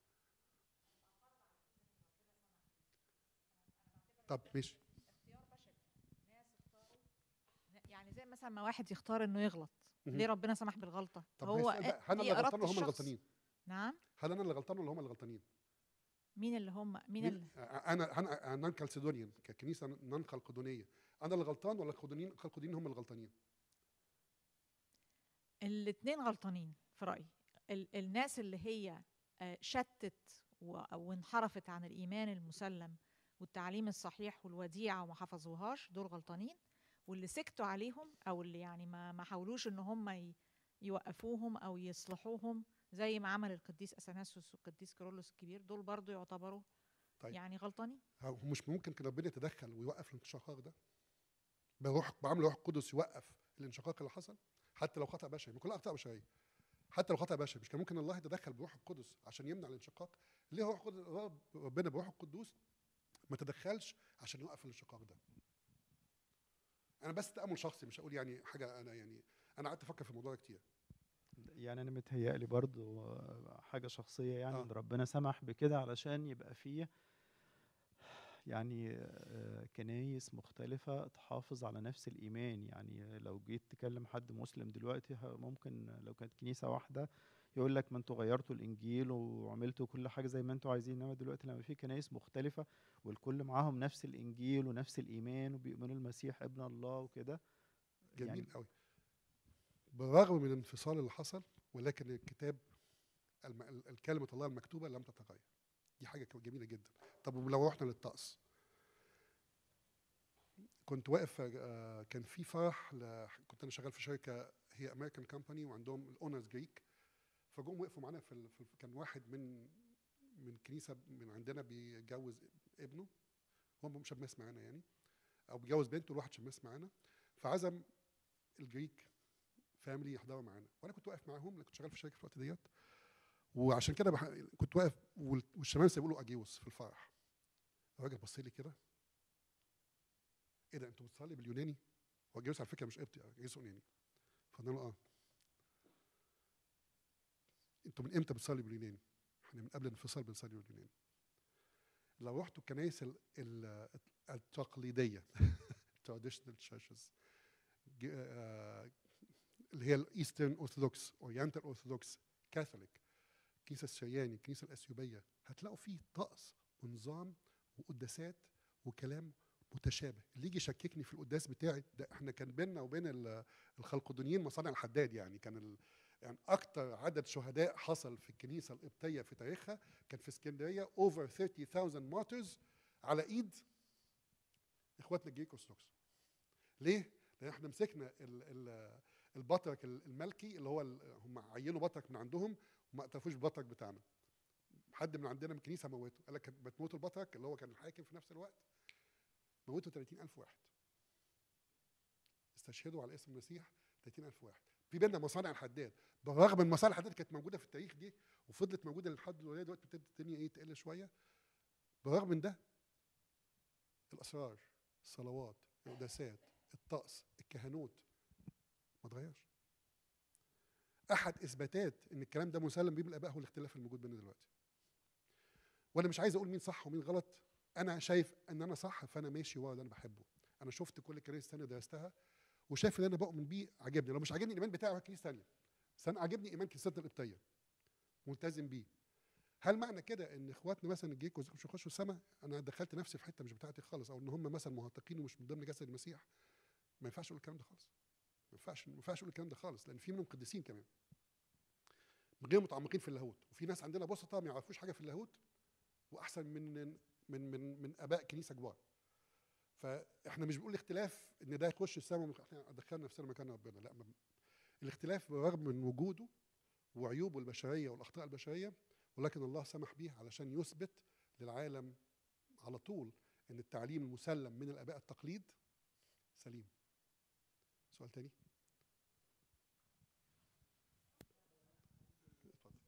طب ماشي اختيار بشري ناس اختاروا يعني زي مثلا ما واحد يختار انه يغلط مهم. ليه ربنا سمح بالغلطه طب هو السؤال بقى، إيه- هل انا دي اللي إرادة غلطان ولا هم اللي الشخص. غلطانين؟ نعم هل انا اللي غلطان ولا هم اللي غلطانين؟ مين اللي هم مين مين- اللي انا انا انا كالسيدونيان ككنيسه نان خلقدونيه انا اللي غلطان ولا الخلقدونيين الخلقدونيين هم اللي غلطانين؟ الاثنين غلطانين في رايي ال الناس اللي هي آه، شتت و- وانحرفت عن الايمان المسلم والتعليم الصحيح والوديعه وما حفظوهاش دول غلطانين واللي سكتوا عليهم او اللي يعني ما ما حاولوش ان هم ي- يوقفوهم او يصلحوهم زي ما عمل القديس اثناسيوس والقديس كيرلس الكبير دول برضو يعتبروا طيب. يعني غلطانين هو مش ممكن كده ربنا يتدخل ويوقف الانشقاق ده بروح بعمل روح القدس يوقف الانشقاق اللي حصل حتى لو خطا بشري ما كلها اخطاء بشريه حتى لو خطا بشري مش كان ممكن الله يتدخل بروح القدس عشان يمنع الانشقاق ليه روح القدس رب- ربنا بروح القدوس ما تدخلش عشان يوقف الانشقاق ده انا بس تامل شخصي مش هقول يعني حاجه انا يعني انا قعدت افكر في الموضوع ده كتير يعني انا متهيألي برضو آه، حاجة شخصية يعني آه. ان ربنا سمح بكده علشان يبقى فيه يعني آه، كنايس مختلفة تحافظ على نفس الإيمان يعني لو جيت تكلم حد مسلم دلوقتي ه- ممكن لو كانت كنيسة واحدة يقول لك ما انتوا غيرتوا الإنجيل وعملتوا كل حاجة زي ما انتوا عايزين انما دلوقتي لما في كنايس مختلفة والكل معاهم نفس الإنجيل ونفس الإيمان وبيؤمنوا المسيح ابن الله وكده جميل يعني قوي بالرغم من الانفصال اللي حصل ولكن الكتاب الم... ال- الكلمة الله المكتوبة لم تتغير دي حاجة ك- جميلة جدا طب ولو رحنا للطقس كنت واقف آه، كان في فرح ل... كنت انا شغال في شركة هي امريكان كومباني وعندهم الاونرز جريك فجم وقفوا معانا في, ال... في ال- كان واحد من من كنيسة من عندنا بيجوز ابنه هو مش شماس معانا يعني او بيجوز بنته الواحد شماس معانا فعزم الجريك فاميلي يحضروا معانا وانا كنت واقف معاهم انا كنت شغال في الشركه في الوقت ديت وعشان كده بح... كنت واقف وال- والشمال بيقولوا اجيوس في الفرح الراجل بص لي كده ايه ده انتوا بتصلي باليوناني هو اجيوس على فكره مش قبطي اجيوس يوناني فقلنا له اه انتوا من امتى بتصلي باليوناني احنا من قبل الانفصال بنصلي باليوناني لو رحتوا الكنائس ال- ال- التقليديه traditional churches ج- آه، اللي هي الايسترن اورثودوكس اورينتال اورثودوكس كاثوليك الكنيسه السرياني الكنيسه الاثيوبيه هتلاقوا فيه طقس ونظام وقداسات وكلام متشابه اللي يجي يشككني في القداس بتاعي ده احنا كان بيننا وبين ال- الخلقدونيين مصانع الحداد يعني كان ال يعني اكتر عدد شهداء حصل في الكنيسه القبطيه في تاريخها كان في اسكندريه اوفر 30000 مارترز على ايد اخواتنا الجريك اورثودوكس ليه؟ لان احنا مسكنا ال ال البطرك الملكي اللي هو ال- هم عينوا بطرك من عندهم وما اعترفوش بالبطرك بتاعنا حد من عندنا من الكنيسه موته قال لك ما تموتوا البطرك اللي هو كان الحاكم في نفس الوقت موتوا 30000 واحد استشهدوا على اسم المسيح 30000 واحد في بيننا مصانع الحداد بالرغم من مصانع الحداد كانت موجوده في التاريخ دي وفضلت موجوده لحد دلوقتي ابتدت الدنيا ايه تقل شويه بالرغم من ده الاسرار الصلوات القداسات الطقس الكهنوت ما اتغيرش احد اثباتات ان الكلام ده مسلم بيه بالاباء هو الاختلاف الموجود بيننا دلوقتي وانا مش عايز اقول مين صح ومين غلط انا شايف ان انا صح فانا ماشي ورا اللي انا بحبه انا شفت كل الكنائس الثانيه درستها وشايف اللي انا بؤمن بيه عجبني لو مش عاجبني الايمان بتاعي في كنيسه ثانيه بس انا عاجبني ايمان كنيستنا القبطيه ملتزم بيه هل معنى كده ان اخواتنا مثلا الجيك مش يخشوا السماء انا دخلت نفسي في حته مش بتاعتي خالص او ان هم مثلا مهتقين ومش من ضمن جسد المسيح ما ينفعش اقول الكلام ده خالص ما ينفعش ما ينفعش اقول الكلام ده خالص لان في منهم قديسين كمان غير متعمقين في اللاهوت وفي ناس عندنا بسطاء ما يعرفوش حاجه في اللاهوت واحسن من من من من اباء كنيسه كبار فاحنا مش بنقول اختلاف ان ده يخش السماء احنا دخلنا نفسنا مكان ربنا لا ما- الاختلاف بالرغم من وجوده وعيوبه البشريه والاخطاء البشريه ولكن الله سمح بيه علشان يثبت للعالم على طول ان التعليم المسلم من الاباء التقليد سليم سؤال تاني اتفضل.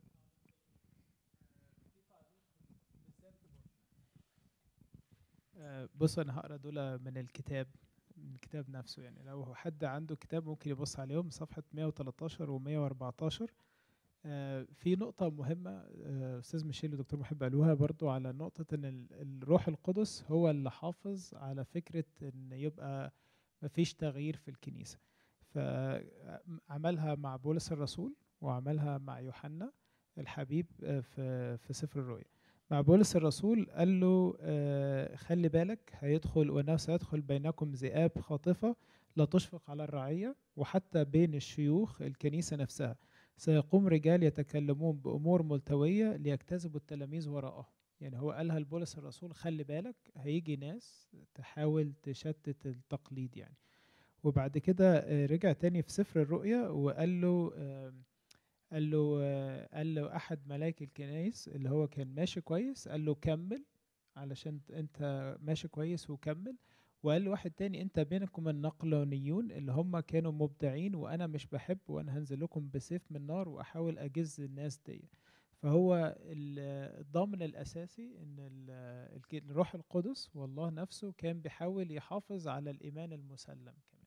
آه، بص انا هقرا دول من الكتاب من الكتاب نفسه يعني لو هو حد عنده كتاب ممكن يبص عليهم صفحة 113 و 114 آه، في نقطة مهمة آه، أستاذ ميشيل ودكتور محب قالوها برضو على نقطة إن ال- الروح القدس هو اللي حافظ على فكرة إن يبقى مفيش تغيير في الكنيسة فعملها مع بولس الرسول وعملها مع يوحنا الحبيب آه، في في سفر الرؤيا مع بولس الرسول قال له آه، خلي بالك هيدخل وانه سيدخل بينكم ذئاب خاطفه لا تشفق على الرعيه وحتى بين الشيوخ الكنيسه نفسها سيقوم رجال يتكلمون بأمور ملتوية ليجتذبوا التلاميذ وراءهم يعني هو قالها لبولس الرسول خلي بالك هيجي ناس تحاول تشتت التقليد يعني وبعد كده آه، رجع تاني في سفر الرؤيا وقال له آم، قال له آه، قال له احد ملاك الكنايس اللي هو كان ماشي كويس قال له كمل علشان ت- انت ماشي كويس وكمل وقال له واحد تاني انت بينكم النقلانيون اللي هم كانوا مبدعين وانا مش بحب وانا هنزل لكم بسيف من نار واحاول اجز الناس دي فهو ال- الضامن الاساسي ان ال- الك- الروح القدس والله نفسه كان بيحاول يحافظ على الايمان المسلم كمان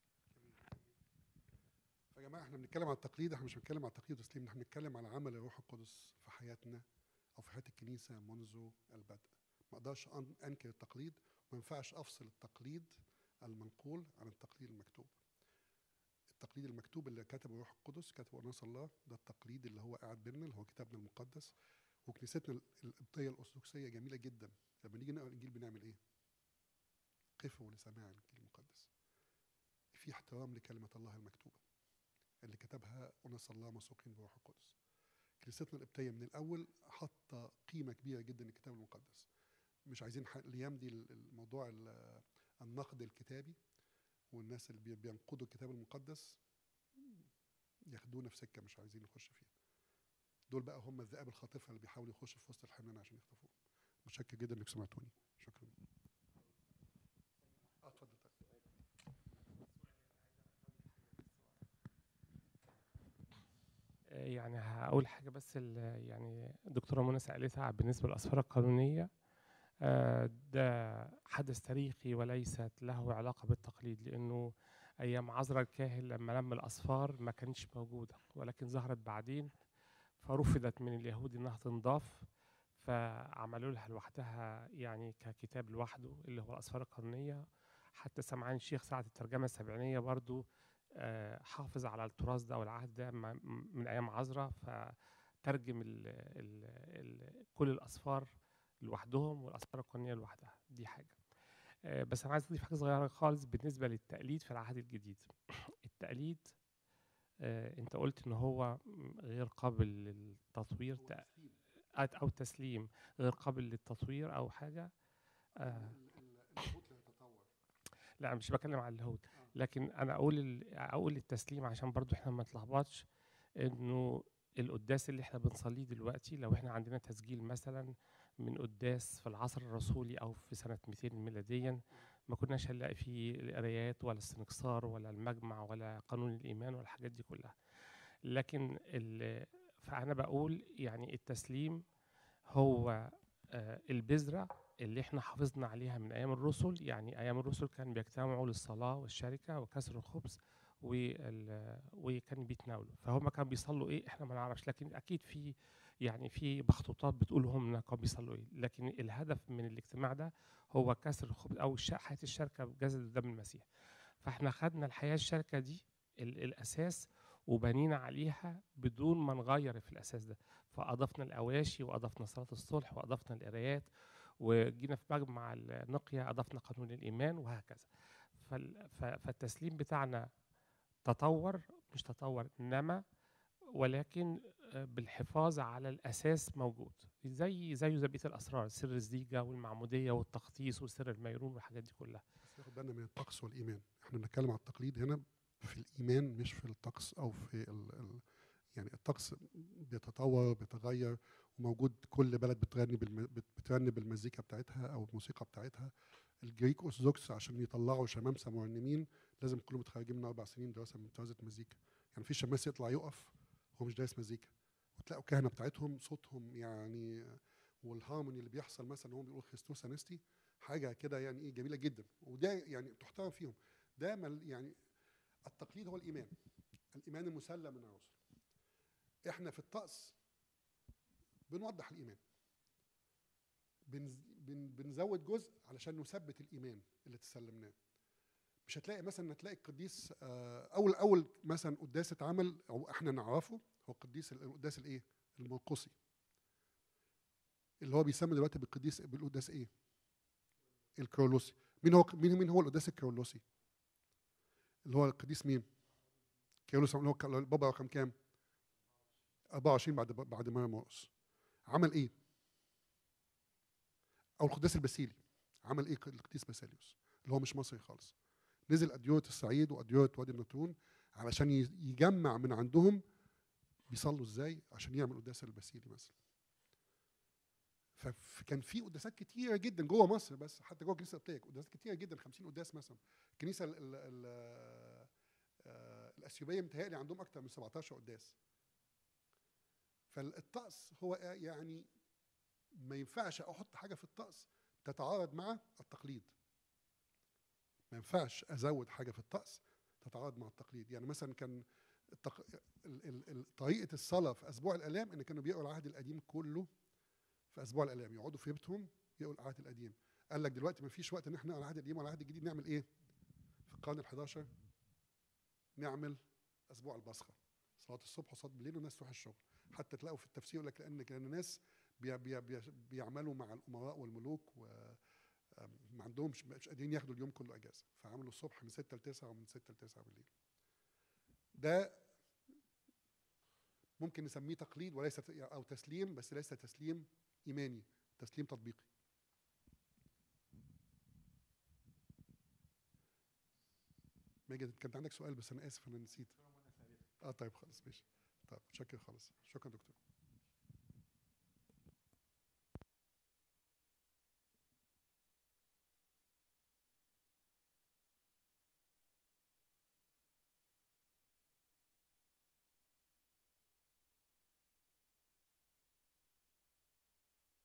يا جماعه احنا بنتكلم عن التقليد احنا مش بنتكلم عن التقليد والتسليم احنا بنتكلم على عمل الروح القدس في حياتنا او في حياه الكنيسه منذ البدء ما اقدرش أن- انكر التقليد وما ينفعش افصل التقليد المنقول عن التقليد المكتوب التقليد المكتوب اللي كتبه الروح القدس كتبه اناس الله ده التقليد اللي هو قاعد بيننا اللي هو كتابنا المقدس وكنيستنا ال- القبطيه الارثوذكسيه جميله جدا لما نيجي نقرا الانجيل بنعمل ايه؟ قفوا لسماع الانجيل المقدس في احترام لكلمه الله المكتوبه اللي كتبها أناس الله مسوقين بروح القدس كنيستنا القبطية من الأول حاطة قيمة كبيرة جدا للكتاب المقدس مش عايزين ح- الأيام دي ال- الموضوع ال- النقد الكتابي والناس اللي بي- بينقدوا الكتاب المقدس ياخدونا في سكة مش عايزين نخش فيها دول بقى هم الذئاب الخاطفة اللي بيحاولوا يخشوا في وسط الحمام عشان يخطفوهم متشكر جدا انك سمعتوني شكرا آه، اتفضل طيب. يعني هقول حاجة بس ال- يعني الدكتورة منى سألتها بالنسبة للأسفار القانونية آه، ده حدث تاريخي وليست له علاقة بالتقليد لأنه أيام عزرا الكاهن لما لم الأسفار ما كانتش موجودة ولكن ظهرت بعدين فرفضت من اليهود إنها تنضاف فعملوا لها لوحدها يعني ككتاب لوحده اللي هو الأسفار القانونية حتى سمعان الشيخ ساعة الترجمة السبعينية برضو آه، حافظ على التراث ده والعهد ده م- م- من ايام عزرا فترجم ال ال ال كل الاسفار لوحدهم والاسفار القانونيه لوحدها دي حاجه آه، بس انا عايز اضيف حاجه صغيره خالص بالنسبه للتقليد في العهد الجديد التقليد آه، انت قلت ان هو م- غير قابل للتطوير تق- او تسليم غير قابل للتطوير او حاجه آه، اللاهوت لا يتطور لا مش بتكلم على اللاهوت لكن انا اقول ال- اقول التسليم عشان برضو احنا ما نتلخبطش انه القداس اللي احنا بنصليه دلوقتي لو احنا عندنا تسجيل مثلا من قداس في العصر الرسولي او في سنه 200 ميلاديا ما كناش هنلاقي فيه القرايات ولا السنكسار ولا المجمع ولا قانون الايمان ولا الحاجات دي كلها لكن ال- فانا بقول يعني التسليم هو آه، البذره اللي احنا حافظنا عليها من ايام الرسل يعني ايام الرسل كانوا بيجتمعوا للصلاه والشركه وكسر الخبز وال- وكانوا بيتناولوا فهم كانوا بيصلوا ايه احنا ما نعرفش لكن اكيد في يعني في مخطوطات بتقول هم كانوا بيصلوا ايه لكن الهدف من الاجتماع ده هو كسر الخبز او الش- حياه الشركه بجسد ودم المسيح فاحنا خدنا الحياه الشركه دي ال- الاساس وبنينا عليها بدون ما نغير في الاساس ده فاضفنا الاواشي واضفنا صلاه الصلح واضفنا القرايات وجينا في مجمع النقية أضفنا قانون الإيمان وهكذا فال- ف- فالتسليم بتاعنا تطور مش تطور نما ولكن آه، بالحفاظ على الأساس موجود زي زي زي بقية الأسرار سر الزيجة والمعمودية والتخطيص وسر الميرون والحاجات دي كلها بس ناخد بالنا من الطقس والايمان احنا بنتكلم على التقليد هنا في الايمان مش في الطقس او في ال ال يعني الطقس بيتطور بيتغير وموجود كل بلد بتغني بالم بت- بتغني بالمزيكا بتاعتها او الموسيقى بتاعتها الجريك اورثوذكس عشان يطلعوا شمامسه مرنمين لازم كلهم متخرجين من اربع سنين دراسه من دراسه مزيكا يعني في شماس يطلع يقف هو مش دارس مزيكا وتلاقوا الكهنه بتاعتهم صوتهم يعني والهارموني اللي بيحصل مثلا هم بيقولوا خريستوس انستي حاجه كده يعني ايه جميله جدا وده يعني تحترم فيهم ده مل يعني التقليد هو الايمان الايمان المسلم من الرسل احنا في الطقس بنوضح الايمان بنز- بن بنزود جزء علشان نثبت الايمان اللي تسلمناه مش هتلاقي مثلا هتلاقي القديس آه، اول اول مثلا قداس اتعمل او احنا نعرفه هو القديس القداس الايه المرقسي اللي هو بيسمى دلوقتي بالقديس بالقداس ايه الكرولوسي مين هو مين مين هو القداس الكرولوسي اللي هو القديس مين كيرلس اللي هو ك- البابا رقم كام 24 بعد بعد ما مرقس عمل ايه؟ او القداس الباسيلي عمل ايه القديس باسيليوس اللي هو مش مصري خالص نزل اديره الصعيد واديره وادي النطرون علشان ي- يجمع من عندهم بيصلوا ازاي عشان يعمل قداس الباسيلي مثلا فكان في قداسات كتيره جدا جوه مصر بس حتى جوه الكنيسه القبطيه قداسات كتيره جدا 50 قداس مثلا الكنيسه ال ال ال آه، الاثيوبيه متهيألي عندهم اكتر من 17 قداس فالطقس هو يعني ما ينفعش احط حاجه في الطقس تتعارض مع التقليد ما ينفعش ازود حاجه في الطقس تتعارض مع التقليد يعني مثلا كان التق... ال... ال... ال... طريقه الصلاه في اسبوع الالام ان كانوا بيقروا العهد القديم كله في اسبوع الالام يقعدوا في بيتهم يقروا العهد القديم قال لك دلوقتي ما فيش وقت ان احنا نقرا العهد القديم ولا العهد الجديد نعمل ايه في القرن ال11 نعمل اسبوع البصخه صلاه الصبح وصلاه بالليل والناس تروح الشغل حتى تلاقوا في التفسير يقول لك لان كان الناس بي بي بي بيعملوا مع الامراء والملوك و آم، ما عندهمش مش قادرين ياخدوا اليوم كله اجازه فعملوا الصبح من 6 ل 9 ومن 6 ل 9 بالليل ده ممكن نسميه تقليد وليس ت- او تسليم بس ليس تسليم ايماني تسليم تطبيقي ماجد كانت عندك سؤال بس انا اسف انا نسيت اه طيب خلاص ماشي طيب شكرا خالص شكرا دكتور